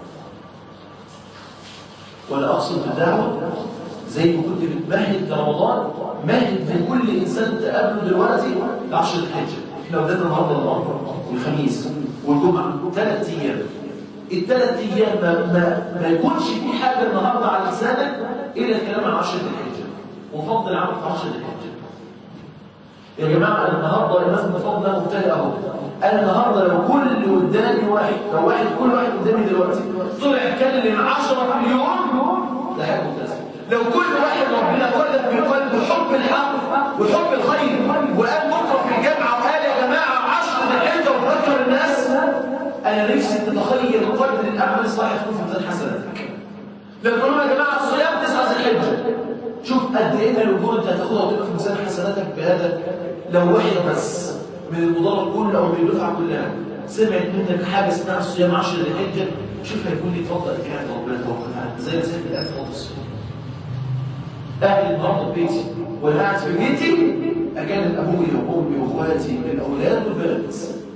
ولا أقصد بالدعوة زي ما كنت بتمهد لرمضان مهد لكل إنسان تقابله دلوقتي لعشر الحجة احنا بدأنا النهارده النهارده والخميس والجمعة ثلاث أيام الثلاث أيام ما, ما, ما يكونش في حاجة النهارده على لسانك إلا الكلام عن عشرة الحجة وفضل العمل في عشرة الحجة يا جماعة أنا النهارده الناس بفضل مبتدئ أهو أنا النهارده لو كل اللي قدامي واحد لو واحد كل واحد قدامي دلوقتي طلع اتكلم 10 مليون ده حاجة ممتازة لو كل واحد ربنا قلب في قلبه حب الحق وحب الخير وقال بكره في الجامعه وقال يا جماعه 10 ذي الحجه وفكر الناس انا نفسي تتخيل قدر الاعمال صحيح تكون في ميزان حسناتك لما تقول يا جماعه الصيام تسعه ذي الحجه شوف قد ايه من الامور انت هتاخدها وتبقى في ميزان حسناتك بهذا لو واحد بس من المضارب كله او من الدفعه كلها سمعت منك حاجه اسمها الصيام 10 ذي الحجه شوف هيكون لي فضل قد ايه عند ربنا تبارك وتعالى زي ما سيدنا الالف فضل الصيام اهل النهارده في بيتي وانا قاعد في بيتي اجانب ابوي وامي واخواتي الاولاد والبنات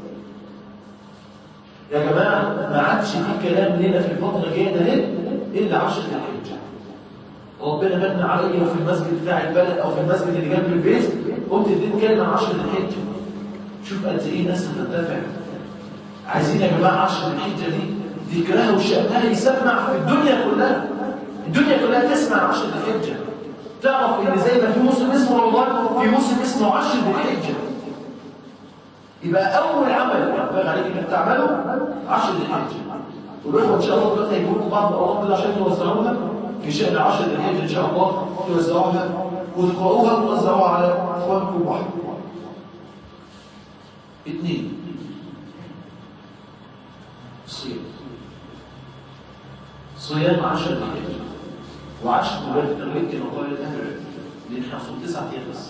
يا جماعه ما عادش في كلام لنا في الفتره الجايه ده الا 10 ذي الحجه ربنا من عليا في المسجد بتاع البلد او في المسجد اللي جنب البيت قمت اديت كلمه عن 10 ذي الحجه شوف قد ايه ناس بتنتفع عايزين يا جماعه 10 ذي الحجه دي ذكرها وشأنها يسمع في الدنيا كلها الدنيا كلها تسمع 10 ذي الحجه تعرف ان زي ما في موسم اسمه رمضان في موسم اسمه 10 ذي الحجه يبقى اول عمل ينبغي عليك انك تعمله 10 ذي الحجه والاخوه ان شاء الله دلوقتي هيجيبوا بعض الاوراق كده عشان توزعوها في شأن 10 ذي الحجه ان شاء الله توزعوها وتقرأوها وتوزعوها على اخوانكم واحد اثنين صيام صيام 10 ذي الحجه وعشر مبارك التغيير كما قال اهل العلم لان احنا صوم تسعة ايام بس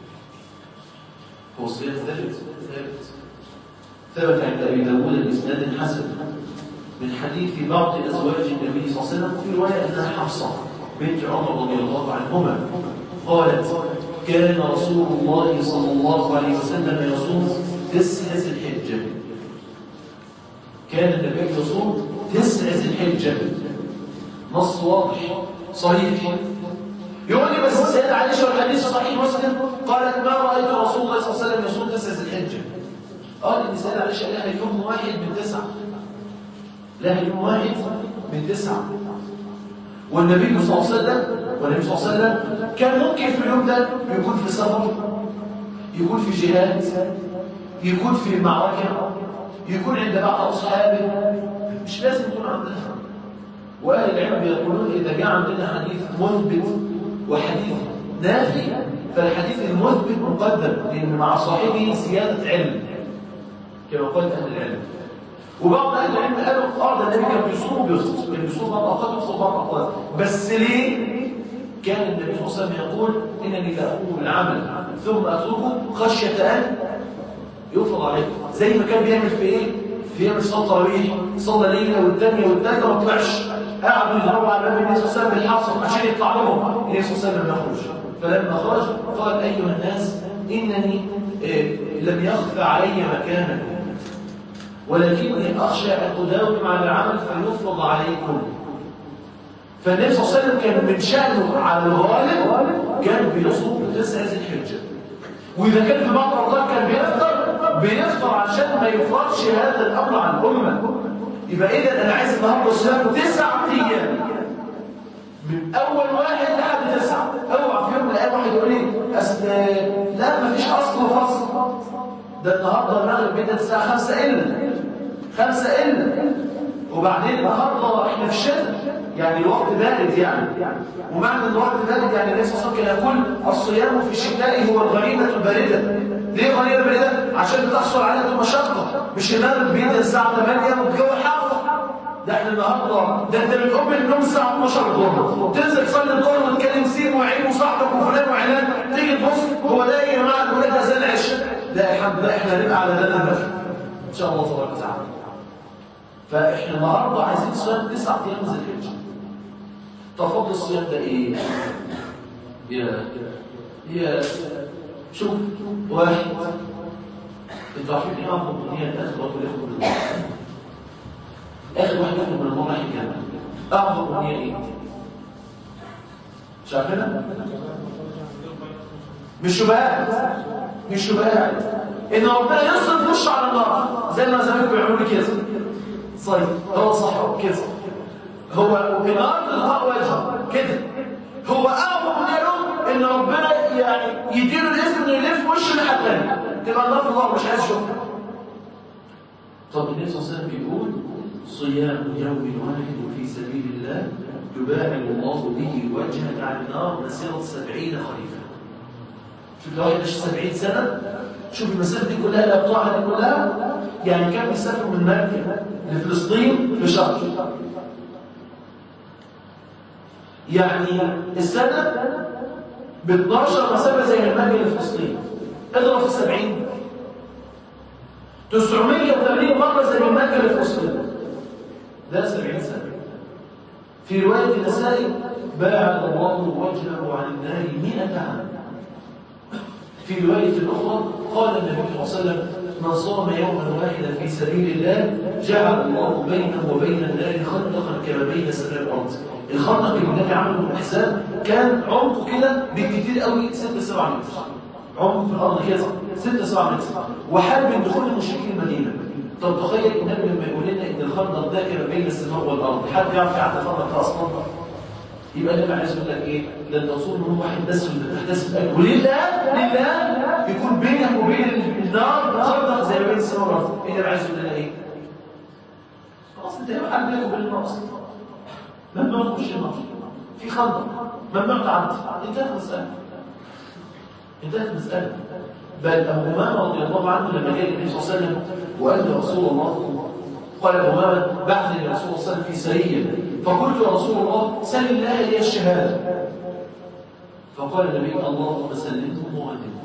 هو الصيام ثابت ثابت ثبت عند ابي داوود باسناد حسن من حديث بعض ازواج النبي صلى الله عليه وسلم في روايه انها حفصه بنت عمر رضي الله عنهما قالت كان رسول الله صلى الله عليه وسلم يصوم تسع ذي الحجه كان النبي يصوم تسع ذي الحجه نص واضح صحيح يقول لي بس السيدة عائشة والحديث صحيح مسلم قالت ما رأيت رسول الله صلى الله عليه وسلم يصوم تسعة ذي الحجة قال ان السيدة عائشة لها يوم واحد من تسعة لها يوم واحد من تسعة والنبي صلى الله عليه وسلم والنبي صلى الله عليه وسلم كان ممكن في اليوم ده يكون في سفر يكون في جهاد يكون في معركة يكون عند بعض أصحابه مش لازم يكون عندها واهل العلم يقولون اذا جاء عندنا حديث مثبت وحديث نافي فالحديث المثبت مقدم لان مع صاحبه زياده علم كما قال اهل العلم وبعض اهل العلم قالوا اه ده النبي كان بيصوم وبيفطر كان بيصوم بعض الاوقات ويفطر بعض الاوقات بس ليه كان النبي صلى الله عليه وسلم يقول انني لا اقوم بالعمل ثم اتركه خشيه ان يفرض عليه زي ما كان بيعمل في ايه في يوم صلاه التراويح صلى ليله والثانيه والثالثه ما طلعش قعدوا يضربوا على باب النبي صلى الله عليه وسلم بالحصر عشان يطلع لهم النبي صلى الله عليه وسلم يخرج فلما خرج قال ايها الناس انني إيه لم يخفى علي مكانكم ولكني اخشى ان اداوم على العمل فيفرض عليكم فالنبي صلى الله عليه وسلم كان من شأنه على الغالب كان بيصوم تسعة ذي الحجة وإذا كان في بعض الأوقات كان بيفطر بيفطر عشان ما يفرضش هذا الأمر عن الأمة يبقى إذا أنا عايز النهارده صيام تسعة أيام من أول واحد لحد تسعة أوعى في يوم من الأيام واحد يقول لي أصل لا مفيش أصل وفصل ده النهارده المغرب بيبدأ الساعة 5 إلا 5 إلا وبعدين النهارده احنا في الشتاء يعني الوقت بارد يعني ومعنى ان الوقت بارد يعني النبي صلى الله عليه وسلم كان يقول الصيام في الشتاء هو الغنيمه البارده ليه غنيمه بارده عشان بتحصل عليها المشقه مش المغرب بيبدا الساعه 8 والجو حار ده احنا النهارده ده انت بتقوم من النوم الساعه 12 الظهر تنزل تصلي الظهر وتكلم سين وعين وصاحبك وفلان وعلان تيجي تبص هو ده يا جماعه الولاد اذان العشاء لا الحمد لله احنا هنبقى على ده البخت ان شاء الله تبارك وتعالى فاحنا النهارده عايزين صيام تسعة ايام ذي الحجه تفضل الصيام ده ايه يا يا شوف واحد انتوا عارفين ايه اعظم امنيه اخر واحد ياخد من اخر واحد ياخد من النار رايح الجنه اعظم امنيه ايه مش عارفينها مش شبهات مش شبهات ان ربنا يصرف وشه على النار زي ما زمان بيعملوا لي كده صيد هو صح كده هو النار تلقاء وجهه كده هو اعظم من له ان ربنا يعني يديله الاذن انه يلف وشه لحد ثاني تبقى النار في الله مش عايز يشوفها طب النبي صلى الله عليه وسلم بيقول صيام يوم واحد في سبيل الله يباعد الله به وجهك عن النار مسيرة سبعين خريفا شوف لو واحد عاش 70 سنة شوف المسافة دي كلها الأبطاعة دي كلها يعني كان بيسافر من مكة لفلسطين في شهر يعني السنة ب 12 مسافة زي المكة اللي في فلسطين اضرب في 70 980 مرة زي المكة اللي في فلسطين ده 70 سنة في رواية النسائي باعد الله وجهه عن النار 100 عام في رواية أخرى قال النبي صلى الله عليه وسلم من صام يوما واحدا في سبيل الله جعل الله بينه وبين النار خندقا كما بين السماء والارض الخندق اللي النبي عمله من الاحزاب كان عمقه كده بالكثير قوي 6 7 متر عمق في الارض كده 6 7 متر وحال من دخول المشركين المدينه طب تخيل النبي لما يقول لنا ان الخندق ده كما بين السماء والارض حد يعرف يعدي الخندق ده اصلا يبقى النبي عايز يقول لك ايه ده انت تصوم من واحد بس وتحتسب اجر ولله لله يكون بينك وبين النار خندق زي ما بين السماء والارض ايه النبي عايز يقول لنا ايه خلاص انت يبقى حد بينك وبين النار اصلا ممنوع تخش النار في خندق ممنوع تعدي انتهت المساله انتهت المساله بل ابو امامه رضي الله عنه لما جاء النبي صلى الله عليه وسلم وقال له رسول الله قال ابو امامه بعثني الرسول صلى الله عليه وسلم في سريه فقلت يا رسول الله سل الله لي الشهاده فقال النبي اللهم سلمه وغنمه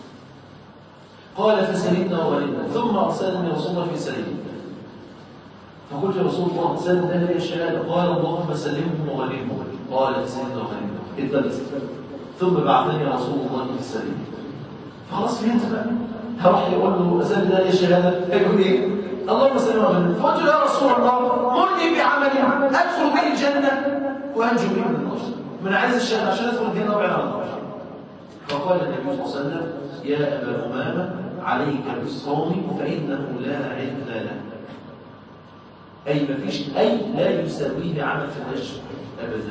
قال فسلمنا وغنمنا ثم ارسلني رسول الله في سريه فقلت يا رسول الله سل الله لي الشهاده قال اللهم سلمه وغنمه قال فسلمنا وغنمنا اتبت ثم بعثني رسول الله في سريه خلاص فهمت بقى هروح يقول له سل الله لي الشهاده هيقول ايه اللهم سلم وغنمنا فقلت له يا رسول الله مرني بعمل ادخل به الجنه وانجو به من النار من عايز الشهاده عشان ادخل الجنه وابعد عن النار فقال النبي صلى الله عليه وسلم يا ابا امامه عليك بالصوم فانه لا عدل له اي ما فيش اي لا يساويه عمل في الحج ابدا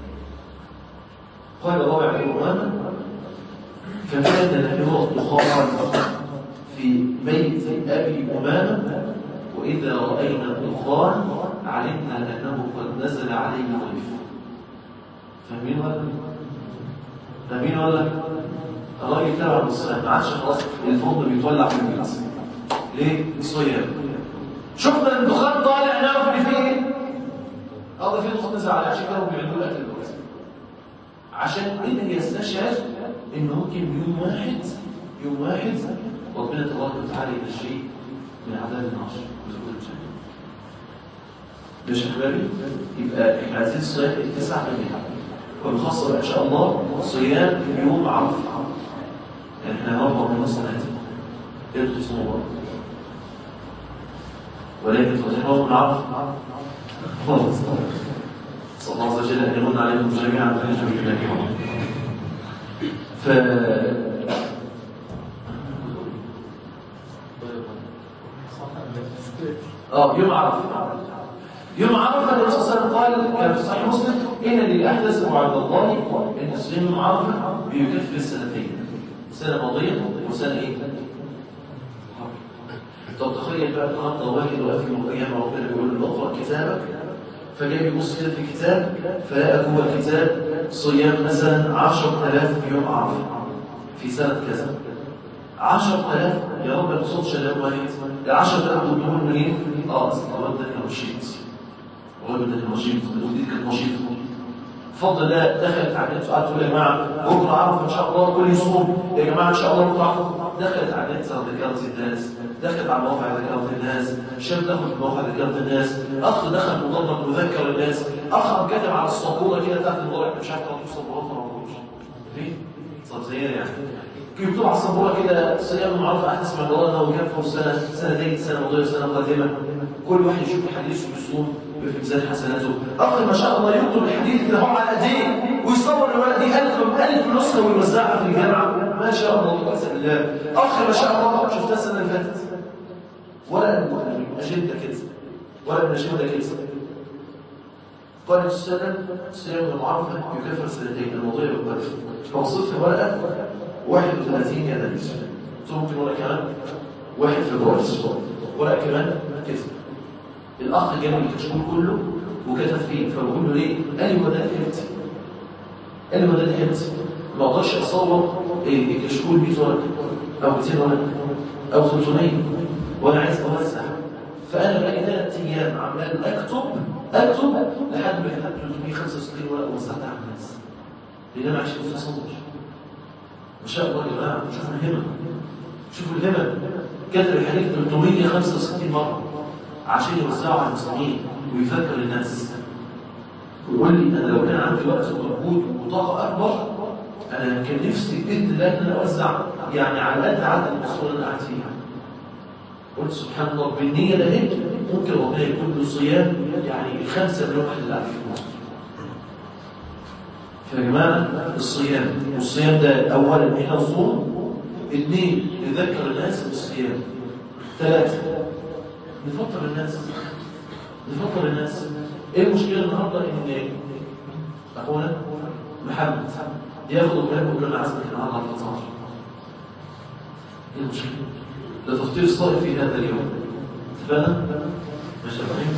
قال الرابع ابو امامه فكان له الدخان في بيت ابي امامه وإذا رأينا الدخان علمنا أنه قد نزل عليه ضيف فاهمين ولا فاهمين ولا الراجل تبع بالصلاة ما عادش خلاص الفرن بيتولع في البيت ليه؟ صيام شفنا الدخان طالع نعرف ان فيه ايه؟ اه ده فيه دخان نزل عليه عشان كانوا بيعملوا الاكل دلوقتي عشان اللي يستشعر ان ممكن يوم واحد يوم واحد ربنا تبارك وتعالى ينجيه من عذاب النار مش احبابي يبقى احنا عايزين الصيام التسع ايام والخاصه ان شاء الله صيام يوم عرفه يعني احنا هنرفع من الصلاه ايه تصوموا بقى ولكن تطهروا من عرفه خلاص صلى الله عز وجل ان يمن عليكم جميعا ويجعل الله ف اه يوم عرفه يوم عرفه النبي صلى الله عليه وسلم قال كان في صحيح مسلم ان اللي احدث عند الله ان صيام يوم عرفه بيكفر السنتين سنه ماضيه وسنه ايه؟ طب تخيل بقى النهارده واحد واقف يوم القيامه ربنا بيقول له اقرا كتابك فجاي يبص كده في كتاب فلقى جوه الكتاب صيام مثلا 10000 يوم عرفه في سنه كذا 10000 يا رب ما تصدش الا واحد ال 10000 دول دول منين؟ اه اصل الواد ده كان نشيط الواد ده كان نشيط ودي كانت نشيطه بفضل الله دخلت على النت وقعدت تقول يا جماعه بكره عرفه ان شاء الله كل يصوم يا جماعه ان شاء الله بكره عرفه دخلت على النت ذكرت الناس دخلت على مواقع ذكرت الناس شاب دخل في مواقع ذكرت الناس اخ دخل مضمن وذكر الناس اخ كتب على السبوره كده تحت الموضوع مش عارف تحط السبوره ما موجودش ليه؟ صار زينا يعني يكتب على السبوره كده صيام معروف احدث من الله انه كان سنه سنتين سنه ماضيه سنه قادمه كل واحد يشوف الحديث ويصوم في ميزان حسناته اخ ما شاء الله يكتب الحديث كده هو على ايديه ويصور الورقه دي 1000 1000 نسخه ويوزعها في الجامعه ما شاء الله قسم بالله اخ ما شاء الله شفتها السنه اللي فاتت ولا من اجنده كده ولا من اجنده كده قال السنه صيام المعرفه يكفر سنتين الموضوع يبقى فوصلت ورقه 31 يناير قلت ممكن ورقه كمان واحد فبراير ورقه كمان كده الاخ جاب الكشكول كله وكتب فيه فبقول له ليه؟ قال لي هو ده الحبت قال لي هو ده الحبت ما اقدرش اصور إيه الكشكول 100 ورقه او 200 ورقه او 300 وانا عايز اوزع فانا بقالي ثلاث ايام عمال اكتب اكتب لحد ما كتبت 365 ورقه وزعتها على الناس لان انا عايش في تصور ما شاء الله يا جماعه شوفوا الهمم شوفوا الهمم كتب الحديث 365 مره عشان يوزعه على المسلمين ويفكر الناس ويقول لي انا لو كان عندي وقت ومجهود وطاقه اكبر انا كان نفسي باذن الله ان انا اوزع يعني على قد عدد الاسر اللي انا قاعد فيها قلت سبحان الله بالنيه ده هيك ممكن ربنا يكون له صيام يعني الخمسه مليون واحد اللي قاعد في مصر فيا جماعه الصيام والصيام ده اولا احنا نصوم اثنين نذكر الناس بالصيام ثلاثه نفطر الناس نفطر الناس ايه المشكله النهارده ان اخونا محمد ياخد الكلام ويقول انا عازمك النهارده على الفطار ايه المشكله ده تفطير صائم في هذا اليوم اتفقنا ماشي يا ابراهيم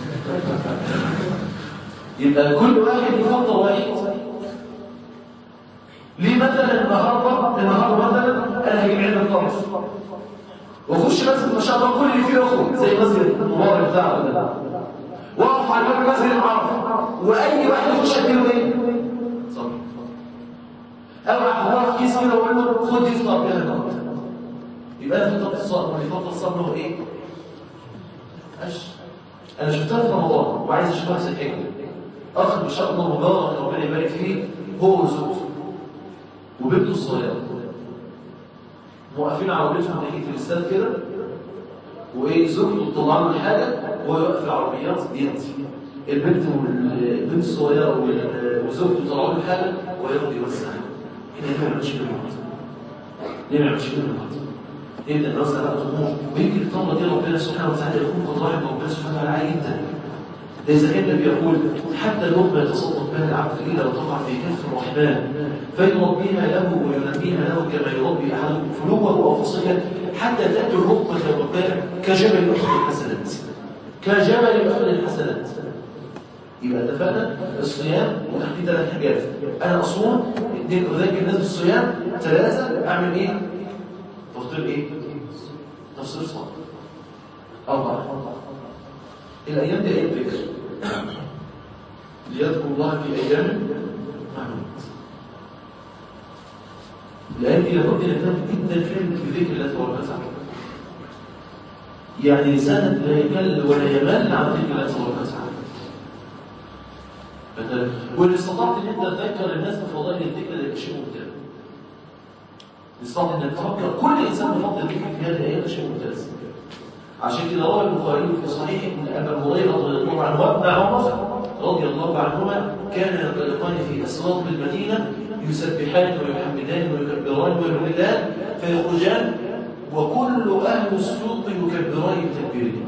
يبقى كل واحد يفضل واحد ليه مثلا النهارده النهارده مثلا انا هجيب عيد الطرش واخش مسجد ما شاء الله كل اللي فيه اخوه زي مسجد المبارك بتاعنا ده واقف على باب مسجد العرفه واي واحد يخش اديله ايه؟ صبر اوعى هو في كيس كده واقول له خد يفطر بيها النهارده يبقى انا فطرت الصائم واللي فطر الصائم هو ايه؟ أش انا شفتها في رمضان وعايز اشوفها في الحجه اخ ما شاء الله مبارك ربنا يبارك فيه هو وزوجته وبنته الصغيره موقفين عربيتهم ناحيه الاستاد كده وايه زوجته تطلع له الحاجه وهو يوقف العربيات يدي البنت والبنت الصغيره وزوجته طلعوا له الحاجه وياخد يوزعها هنا ليه ما يعملش كده ليه ما يعملش كده يبدا الدراسه بقى طموح ويمكن الطلبه دي ربنا سبحانه وتعالى يكون قد رحم ربنا سبحانه وتعالى عالي جدا لذا كان النبي يقول حتى اللقمه يتصدق بها العبد الا وتقع في كف الرحمن فيربيها له وينميها له كما يربي احدكم فلوه او فصيلا حتى تاتي اللقمه الرباع كجبل احد الحسنات كجبل احد الحسنات يبقى اتفقنا الصيام وتحديد ثلاث حاجات انا اصوم اثنين اذاكر الناس بالصيام ثلاثه اعمل ايه؟ تفطير ايه؟ تفطير صائم اربعه الايام دي ايام ذكر ليذكروا الله في ايام معلومات الايام دي لابد نهتم جدا فعلا بذكر الله تبارك وتعالى يعني لسانك لا يكل ولا يمل عن ذكر الله تبارك وتعالى مثلا وان استطعت ان انت تذكر الناس بفضائل الذكر ده يبقى شيء ممتاز استطعت انك تفكر كل انسان بفضل الذكر في هذه الايام ده شيء ممتاز عشان كده روى البخاري في صحيحه ان ابا هريره رضي الله عنه وابن عمر رضي الله عنهما كان ينطلقان في اسواق المدينه يسبحان ويحمدان ويكبران ويهللان فيخرجان وكل اهل السوق يكبران بتكبيرهم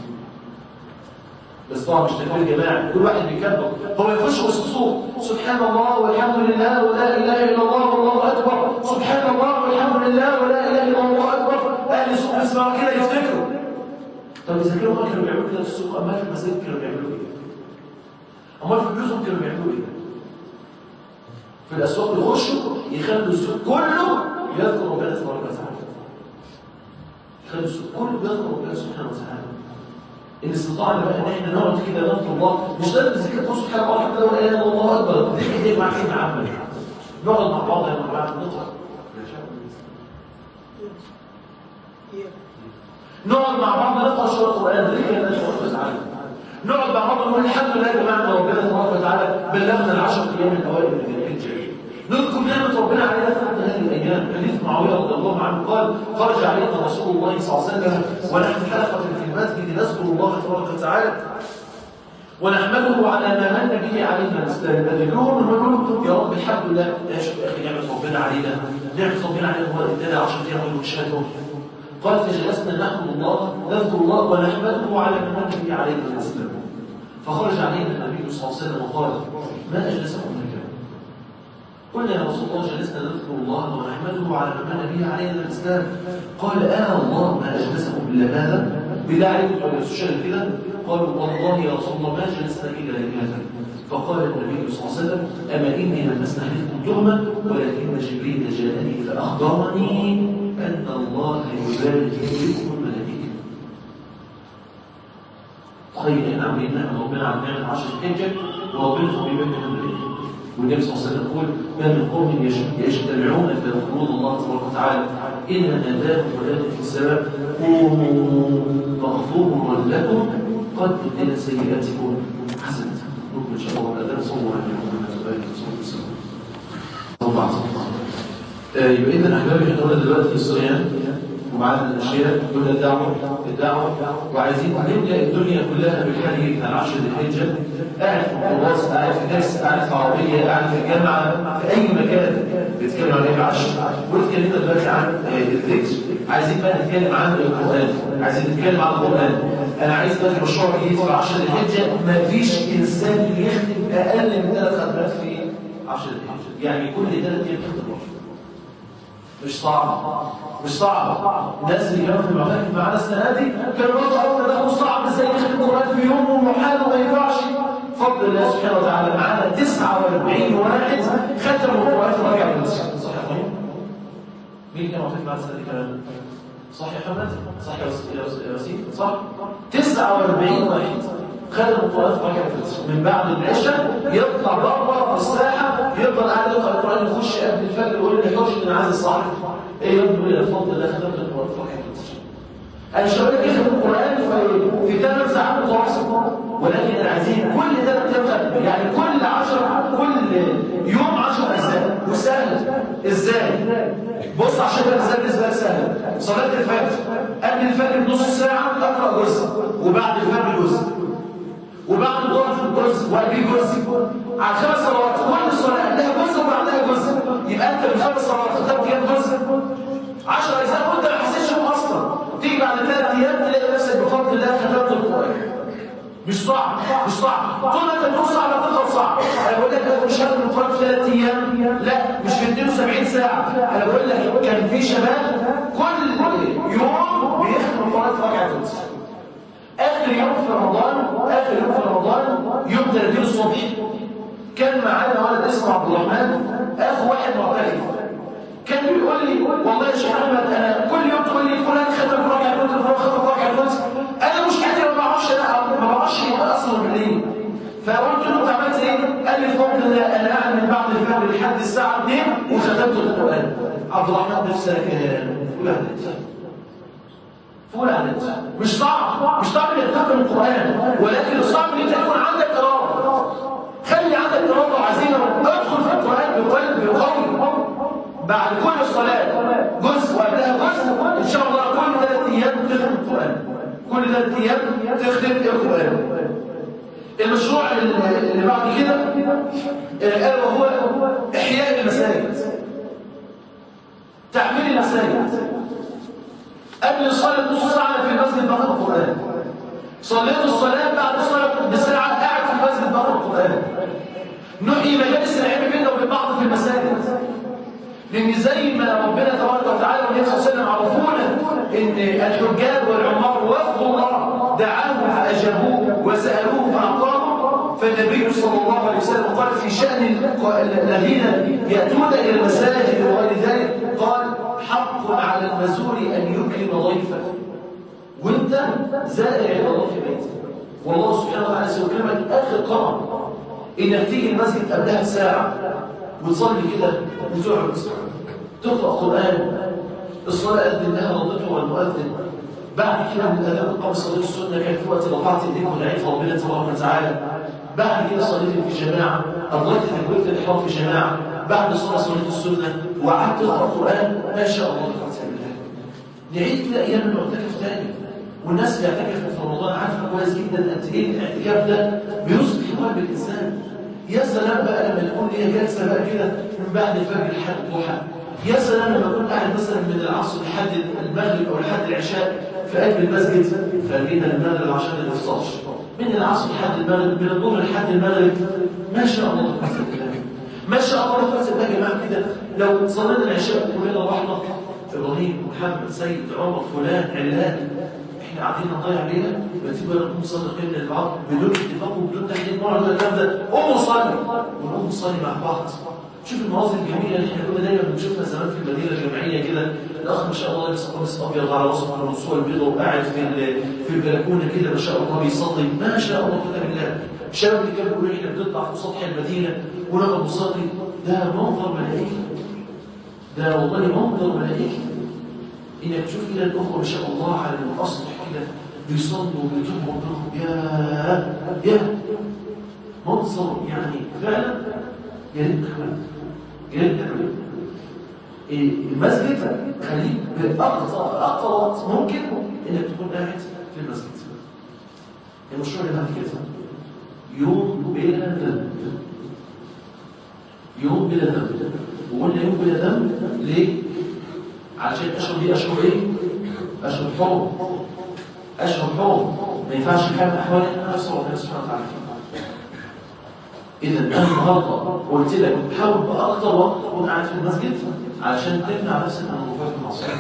بس طبعا مش تكبير جماعي كل واحد بيكبر هو يخش وسط السوق سبحان الله والحمد لله ولا اله الا الله والله اكبر سبحان الله والحمد لله ولا اله الا الله اكبر اهل السوق يسمعوا كده يفتكروا طب اذا كانوا كانوا بيعملوا كده في السوق امال في المساجد كانوا بيعملوا ايه؟ امال في بيوتهم كانوا بيعملوا ايه؟ في الاسواق يخشوا يخلوا السوق كله يذكر ربنا تبارك وتعالى يخلوا السوق كله بيذكر ربنا سبحانه وتعالى ان استطعنا بقى ان احنا نقعد كده نذكر الله مش لازم ذكر تقول سبحان الله حتى لو لا اله الا الله اكبر ذكر ايه مع ايه مع عمل نقعد مع بعض يا جماعه نقرا نقعد مع بعض نقرا شويه قران ذكر الله تبارك وتعالى نقعد مع بعض نقول الحمد لله يا جماعه ربنا تبارك وتعالى بلغنا العشر ايام الاوائل من ذي الحجه نذكر نعمه ربنا علينا في هذه الايام حديث معاويه رضي الله عنه قال خرج علينا رسول الله صلى الله عليه وسلم ونحن حلقه في المسجد نذكر الله تبارك وتعالى ونحمده على ما من به علينا الاسلام ذكرهم ونقول يا رب الحمد لله يا شوف يا اخي نعمه ربنا علينا نعمه ربنا علينا هو ادانا 10 ايام ونشهدهم قال فجلسنا نحمد الله نذكر الله ونحمده على ما من به علينا الاسلام فخرج علينا النبي صلى الله عليه وسلم وقال ما اجلسكم هكذا قلنا يا رسول الله جلسنا نذكر الله ونحمده على ما من به علينا الاسلام قال آه الله ما اجلسكم الا هذا بالله عليكم ما جلسوش كده قالوا والله يا رسول الله ما جلسنا الا لهذا فقال النبي صلى الله عليه وسلم اما اني لم استحلفكم تهمه ولكن جبريل جاءني فاخبرني ان الله يبارك بكم الملائكه خير احنا عاملين نحمد ربنا على نعمه 10 الحجه وربنا فضيل بيننا وبين والنبي صلى الله عليه وسلم يقول ما من قوم يجتمعون فيذكرون الله تبارك وتعالى إلا ناداهم ولاد في السماء قوموا مغفور لكم قد بدلت سيئاتكم حسنة نقول إن شاء الله الأذان صلوا على محمد صلى الله عليه وسلم طبعا يبقى إذا أحبابي احنا قلنا دلوقتي الصيام ومعانا الأشياء قلنا الدعوة الدعوة وعايزين نملأ الدنيا كلها بالحديث عن عشر ذي الحجة قاعد في القواص قاعد في درس قاعد في عربية قاعد في الجامعة في أي مكان بيتكلم عن ايه العشر واتكلمنا دلوقتي عن الذكر عايزين بقى نتكلم عن القرآن عايزين نتكلم عن القرآن أنا عايز بقى مشروع جديد في عشر ذي الحجة ما فيش إنسان يختم أقل من ثلاث ختمات في عشر ذي الحجة يعني كل ثلاث أيام تختم واحدة مش صعب مش صعب الناس اللي كانوا في المعتكف معانا السنه دي كانوا برضه اول ده صعب ازاي يختم القران في يوم ومحال وما ينفعش فضل الله سبحانه وتعالى معانا 49 واحد ختموا القران في ربيع الأول. صح يا اخوان مين كان معتكف معانا السنه دي كمان صح يا حمد صح يا وسيم صح 49 واحد خدموا القران في ربيع الأول. من بعد العشاء يطلع بره في الساحه يفضل قاعد يقرا القران يخش قبل الفجر يقول لي حوش انا عايز الصحر ايه يقول لي الفضل ده خدمت القران في ربيع الأول. انا مش هقول لك يخدم القران في في ثمان ساعات متواصل ولكن انا عايزين كل ثلاث ايام يعني كل 10 كل يوم 10 اجزاء وسهل ازاي بص عشان الاجزاء بالنسبه لك سهله صلاه الفجر قبل الفجر بنص ساعه اقرا جزء وبعد الفجر جزء وبعد الظهر جزء وقبل جزء على خمس صلوات كل صلاه لها جزء وبعدها جزء يبقى انت بخمس صلوات خدت كام جزء 10 اجزاء وانت ما حسيتش اصلا تيجي بعد ثلاث ايام تلاقي نفسك بفضل الله ختمت القران مش صعب مش صعب طول ما انت بتقول صعب هتفضل صعب انا بقول لك انا مش هاخد القران في ثلاث ايام لا مش في 72 ساعه انا بقول لك كان في شباب كل يوم بيختم القران في ركعه الفجر اخر يوم في رمضان اخر يوم في رمضان يوم 30 الصبح كان معانا ولد اسمه عبد الرحمن اخو واحد معترف كان بيقول لي والله يا شيخ احمد انا كل يوم تقول لي فلان ختم ركعه الفجر فلان ختم ركعه الفجر انا مشكلتي ما بعرفش انا ما بعرفش اصلا بالليل فقلت له انت عملت ايه؟ قال لي بفضل الله انا قاعد من بعد الفجر لحد الساعه 2 وختمت القران عبد الرحمن نفسك فلان فلان مش صعب مش صعب انك تختم القران ولكن الصعب ان انت يكون عندك اراده خلي عندك اراده وعزيمه ادخل في القران بقلب قوي بعد كل صلاة جزء وقبلها جزء إن شاء الله كل ثلاث أيام تختم القرآن كل ثلاث أيام تختم القرآن المشروع اللي بعد كده ألا وهو إحياء المساجد تعمير المساجد قبل الصلاة نص ساعة في المسجد بقرأ القرآن صليت الصلاة بعد الصلاة بساعة قاعد في المسجد بقرأ القرآن نحيي مجالس العلم بيننا وبين بعض في المساجد لأن زي ما ربنا تبارك وتعالى والنبي صلى الله عليه وسلم عرفونا إن الحجاج والعمار وفد الله دعاهم فأجابوه وسألوه فأعطاهم فالنبي صلى الله عليه وسلم قال في شأن الذين يأتون إلى المساجد وغير ذلك قال حق على المزور أن يكرم ضيفه وانت زائر عند الله في بيتك والله سبحانه وتعالى سيكرمك آخر قرن إنك تيجي المسجد قبلها بساعة وتصلي كده وتقعد تقرأ قرآن الصلاة أذن لها رضته والمؤذن بعد كده من الأذان قام صلاة السنة كان في وقت رفعت ايديك ودعيت ربنا تبارك وتعالى بعد كده صليت في جماعة أضليت تكبيرة الإحرام في جماعة بعد صلاة صلاة السنة وقعدت تقرأ قرآن ما شاء الله تبارك وتعالى نعيد كده أيام المعتكف تاني والناس اللي اعتكفت في رمضان عارفه كويس جدا قد ايه الاعتكاف ده بيصلح قلب الانسان يا سلام بقى لما يكون ليا جلسه بقى كده من بعد الفجر لحد الضحى يا سلام لما اكون قاعد مثلا من العصر لحد المغرب او لحد العشاء في قلب المسجد خلينا المغرب عشان ما نفصلش من العصر لحد المغرب من الظهر لحد المغرب ما شاء الله ما شاء الله بس بقى يا جماعه كده لو صلينا العشاء كلنا رحمه ابراهيم محمد سيد عمر فلان علان احنا قاعدين نضيع ليله يبقى تيجي نقوم نصلي قبل البعض بدون اتفاق وبدون تحديد نوع ولا الكلام ده قوموا صلي ونقوم نصلي مع بعض شوف المناظر الجميله اللي احنا كنا دايما بنشوفها زمان في المدينه الجامعيه كده الاخ ما شاء الله لابس قميص ابيض على راسه على الصوره البيضاء وقاعد في ال- في البلكونه كده ما شاء الله بيصلي ما شاء الله كده بالله الشباب اللي كانوا بيقولوا احنا بنطلع في سطح المدينه ونقعد نصلي ده منظر ملائكي ده والله منظر ملائكي انك تشوف كده الاخوه ما شاء الله على الاسطح كده بيصلوا وبيتوبوا ربهم يا يا منظر يعني فعلا يا ريت نعمل يا ريت نعمل إيه، المسجد خليك باقصى اقصى وقت ممكن انك تكون قاعد في المسجد المشروع اللي بعد كده يوم بلا ذنب يوم بلا ذنب وقلنا يوم بلا ذنب ليه؟ علشان الاشهر دي اشهر ايه؟ اشهر حرم اشهر حرم ما ينفعش حال من احوال ان نفسه ربنا سبحانه وتعالى فيها اذا انا النهارده قلت لك حاول باكثر وقت تكون قاعد في المسجد علشان تمنع نفسك من الوقوف في المعصيه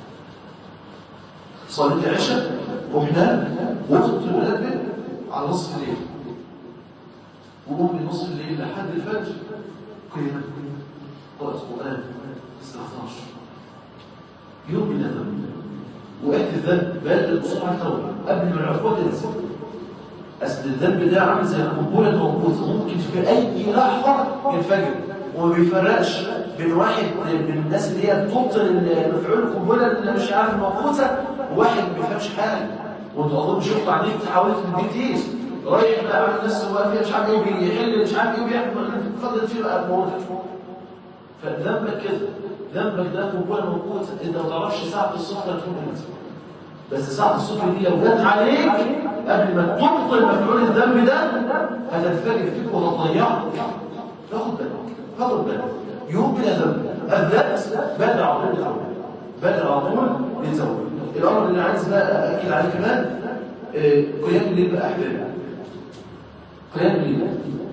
صليت العشاء رحنا وقت المنبه على نصف الليل وقوم من نصف الليل لحد الفجر قيمة قرأت قرآن استغفار يوم من الذنب وقت الذنب بادئ بسرعة التوبة قبل ما العقوبة تنزل أصل الذنب ده عامل زي القنبلة الموقوتة ممكن في أي لحظة ينفجر وما بيفرقش بين واحد من الناس اللي هي بتبطل المفعول القنبلة اللي مش عارف موقوتة وواحد ما بيفهمش حاجة وانت اظن شفت عليك حاولت من دي كتير رايح بقى على الناس هو فيها مش عارف ايه بيحل مش عارف ايه بيعمل فضل فيه بقى موجود فذنبك كده ذنبك ده قنبله موقوته انت ما تعرفش ساعه الصفر تكون امتى بس ساعه الصفر دي لو جت عليك قبل ما تبطل مفعول الذنب ده هتنفجر فيك وهتضيعك تاخد بالك تاخد بالك يوم بلا ذنب الذات بدا على طول يتوب بدا على طول يتوب الامر اللي عايز بقى اكد عليه كمان آه، قيام الليل بقى احبابي قيام الليل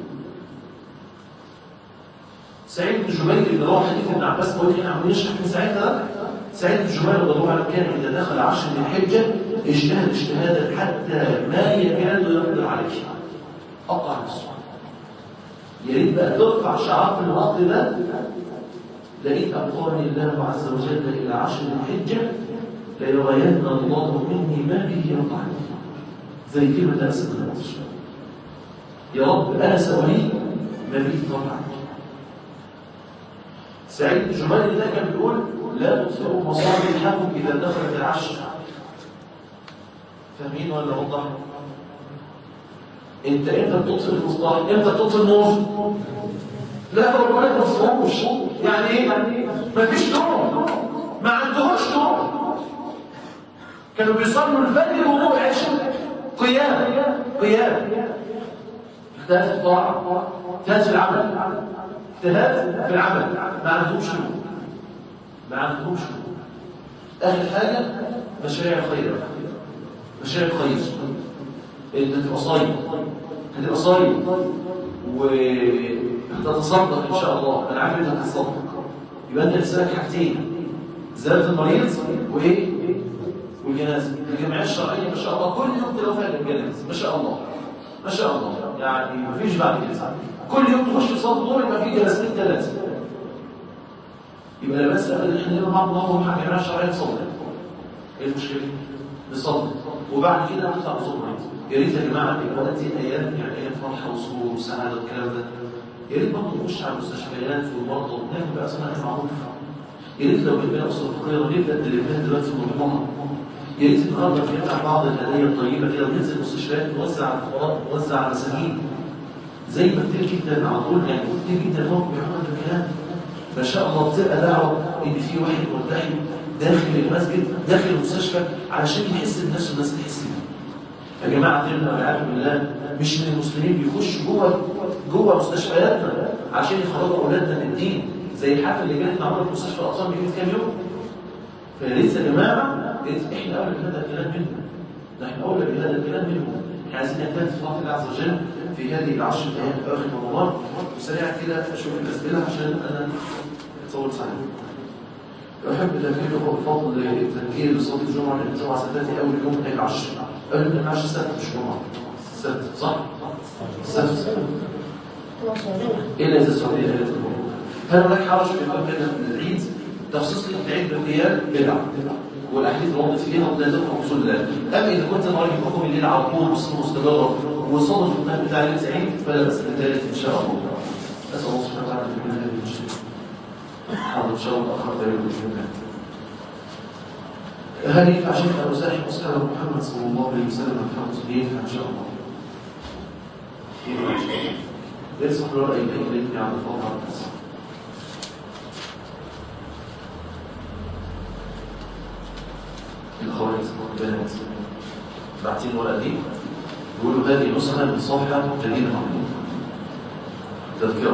سعيد بن جبير اللي روى حديث ابن عباس قال احنا عم نشرح من ساعتها سعيد بن جبير رضي الله عنه كان اذا دخل عشر من الحجه اجتهد اجتهادا حتى ما يكاد يقدر عليه قطع نفسه يا ريت بقى ترفع شعار في الوقت ده لقيت أبقاني الله عز وجل إلى عشر الحجة ليرين الله مني ما به يطعني زي كلمة أنس بن نضر يا رب أنا سأريد ما به طبعا سعيد بن جبير ده كان بيقول لا تطفئوا مصابيحكم إذا دخلت العشر فاهمين ولا وضح؟ انت امتى بتطفئ المصباح؟ امتى بتطفئ النور؟ لا ربنا ما تفهموش يعني ايه مفيش نور ما عندهوش نور كانوا بيصلوا الفجر وضوء العشاء قيام قيام اجتهاد في الطاعه اجتهاد في العمل اجتهاد في العمل ما عندهمش نور ما عندهمش نور اخر حاجه مشاريع الخير مشاريع الخير انت تبقى صايم هتبقى صايم وهتتصدق ان شاء الله انا عارف انت هتتصدق يبقى انت لسانك حاجتين زياره المريض وايه والجنازه الجمعيه الشرعيه ما شاء الله كل يوم تلاقوا فيها الجنازه ما شاء الله ما شاء الله يعني ما فيش بعد كده كل يوم تخش تصلي الظهر يبقى في جلستين ثلاثه يبقى لا بس ابدا احنا نبقى مع الله ونروح على الجمعيه الشرعيه نصلي ايه المشكله؟ نصلي وبعد كده نطلع نزور مريض يا ريت يا جماعه يبقى دي ايام يعني ايام فرحه وسرور وسعاده والكلام ده يا ريت برضه نخش على المستشفيات والمرضى ونعمل بقى صناعه معروف يا ريت لو جبنا اسره فقيره نبدا نلمها دلوقتي ونضمها يا ريت النهارده نفتح بعض الهدايا الطيبه كده وننزل المستشفيات نوزع على الفقراء نوزع على المساكين زي ما كتير جدا على طول يعني كتير جدا هو بيعمل الكلام ما شاء الله بتبقى دعوه ان في واحد ملتحي داخل المسجد داخل المستشفى علشان يحس بنفسه والناس تحس بيه يا جماعه ديننا والعياذ بالله مش من المسلمين بيخشوا جوه جوه مستشفياتنا عشان يخرجوا اولادنا من الدين زي الحفله اللي جت معموله في مستشفى الاطفال من كام يوم فيا ريت يا جماعه يا ريت احنا اولى بهذا الكلام منهم نحن اولى بهذا الكلام منهم احنا عايزين نجتهد في الله الله عز وجل في هذه العشر ايام اواخر رمضان وسريعا كده اشوف الاسئله عشان انا طولت عليكم أحب تذكير فضل تذكير صلاة الجمعة لأن الجمعة ستأتي أول يوم من العشر أول من العشر سبت مش جمعة سبت صح؟ سبت إلا إذا السعودية قالت الجمعة هل هناك حرج في الباب من العيد تخصيص ليله العيد بالقيام بدعه والاحاديث الواردة فيها لا تدخل اصول الله اما اذا كنت نرى حكم الليل على طول وصل مستمره وصدر في القيام بتاع ليله العيد فلا باس بذلك ان شاء الله اسال الله سبحانه وتعالى في كل هذه المشكله حاضر ان شاء الله اخر ذلك باذن الله هل ينفع شيخ أبو زاحم أصحاب محمد صلى الله عليه وسلم الحمد لله إن شاء الله ليس حلول أي بيت ليت عن الفضل على الناس الخوارج بنات بعتين ورقة دي يقولوا هذه نسخة من صفحة جديدة معمولة تذكرة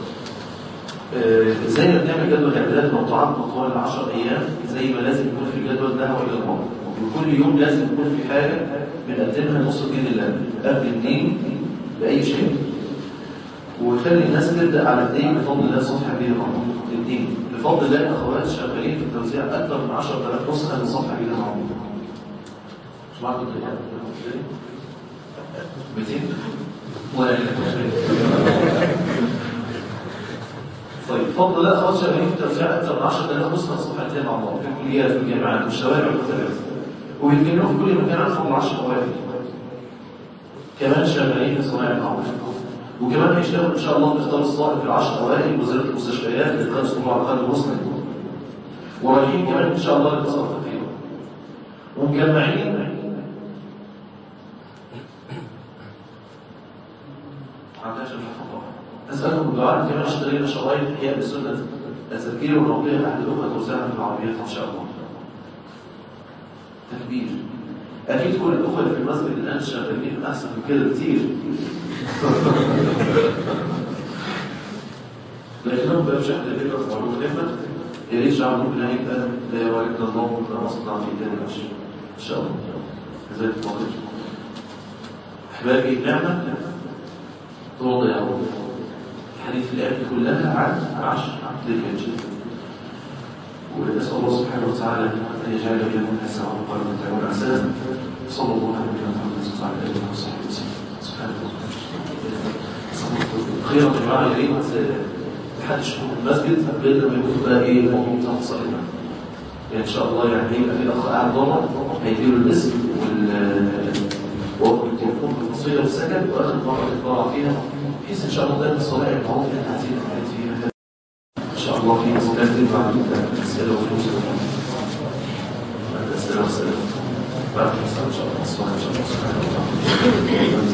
زي ما بنعمل جدول اعداد موضوعات مطوال 10 ايام زي ما لازم يكون في جدول دعوه الى الماضي وكل يوم لازم يكون في حاجه بنقدمها لنص دين الله قبل الدين باي شيء وخلي الناس تبدا على الدين بفضل الله صفحه جديده معموله الدين بفضل الله الاخوات شغالين في التوزيع اكثر من 10000 نسخه من صفحه جديده معموله مش معاكم 200 ولا طيب فضل الله خلاص شغالين في توزيع اكثر من 10000 نسخه صفحتين مع بعض في الكليات في الجامعات والشوارع المختلفه وبيتكلموا في كل مكان عن فضل 10 قوائم كمان شغالين في صناعه المعروف وكمان هيشتغلوا ان شاء الله في اختار الصائب في العشر اوائل وزاره المستشفيات لادخال صناع على قدر المسلم ورايحين كمان ان شاء الله للاتصال التقدير ومجمعين عندها شرح أسألكم الدعاء كما اشترينا شرايط إحياء بسنة التذكير والرقية لأحد الأخوة توزعها في العربيات إن شاء الله. تكبير. أكيد كل الأخوة اللي في المسجد الآن شغالين أحسن من كده كتير. لكنهم بقى بشكل كبير معلومة مهمة يا ريت جعلوا بنا يبقى لا يوالدنا الله ولا نصنع في ذلك الشيء. إن شاء الله. كذلك موقف. أحبابي النعمة توضع يا رب حديث الآيات كلها عن عشر ذكر جدا ونسأل الله سبحانه وتعالى أن يجعل بينهم الساعة وقال من تعالى الأساس صلى الله عليه وسلم وعلى آله وصحبه وسلم سبحانه وتعالى خير يا جماعة يا ريت محدش يكون في المسجد غير لما يكون بقى ايه الموضوع بتاع الصلاة يعني ان شاء الله يعني هيبقى في اخ قاعد بره هيديله الاسم وال والتليفون بالوصيله والسكن واخر مره تتبرع فيها بحيث ان شاء الله دايما الصلاه المعروف اللي احنا عايزين نتكلم فيها ان شاء الله في اسئله تنفع اسئله وفلوس اسئله وسلام بعد ان شاء الله سبحانه وتعالى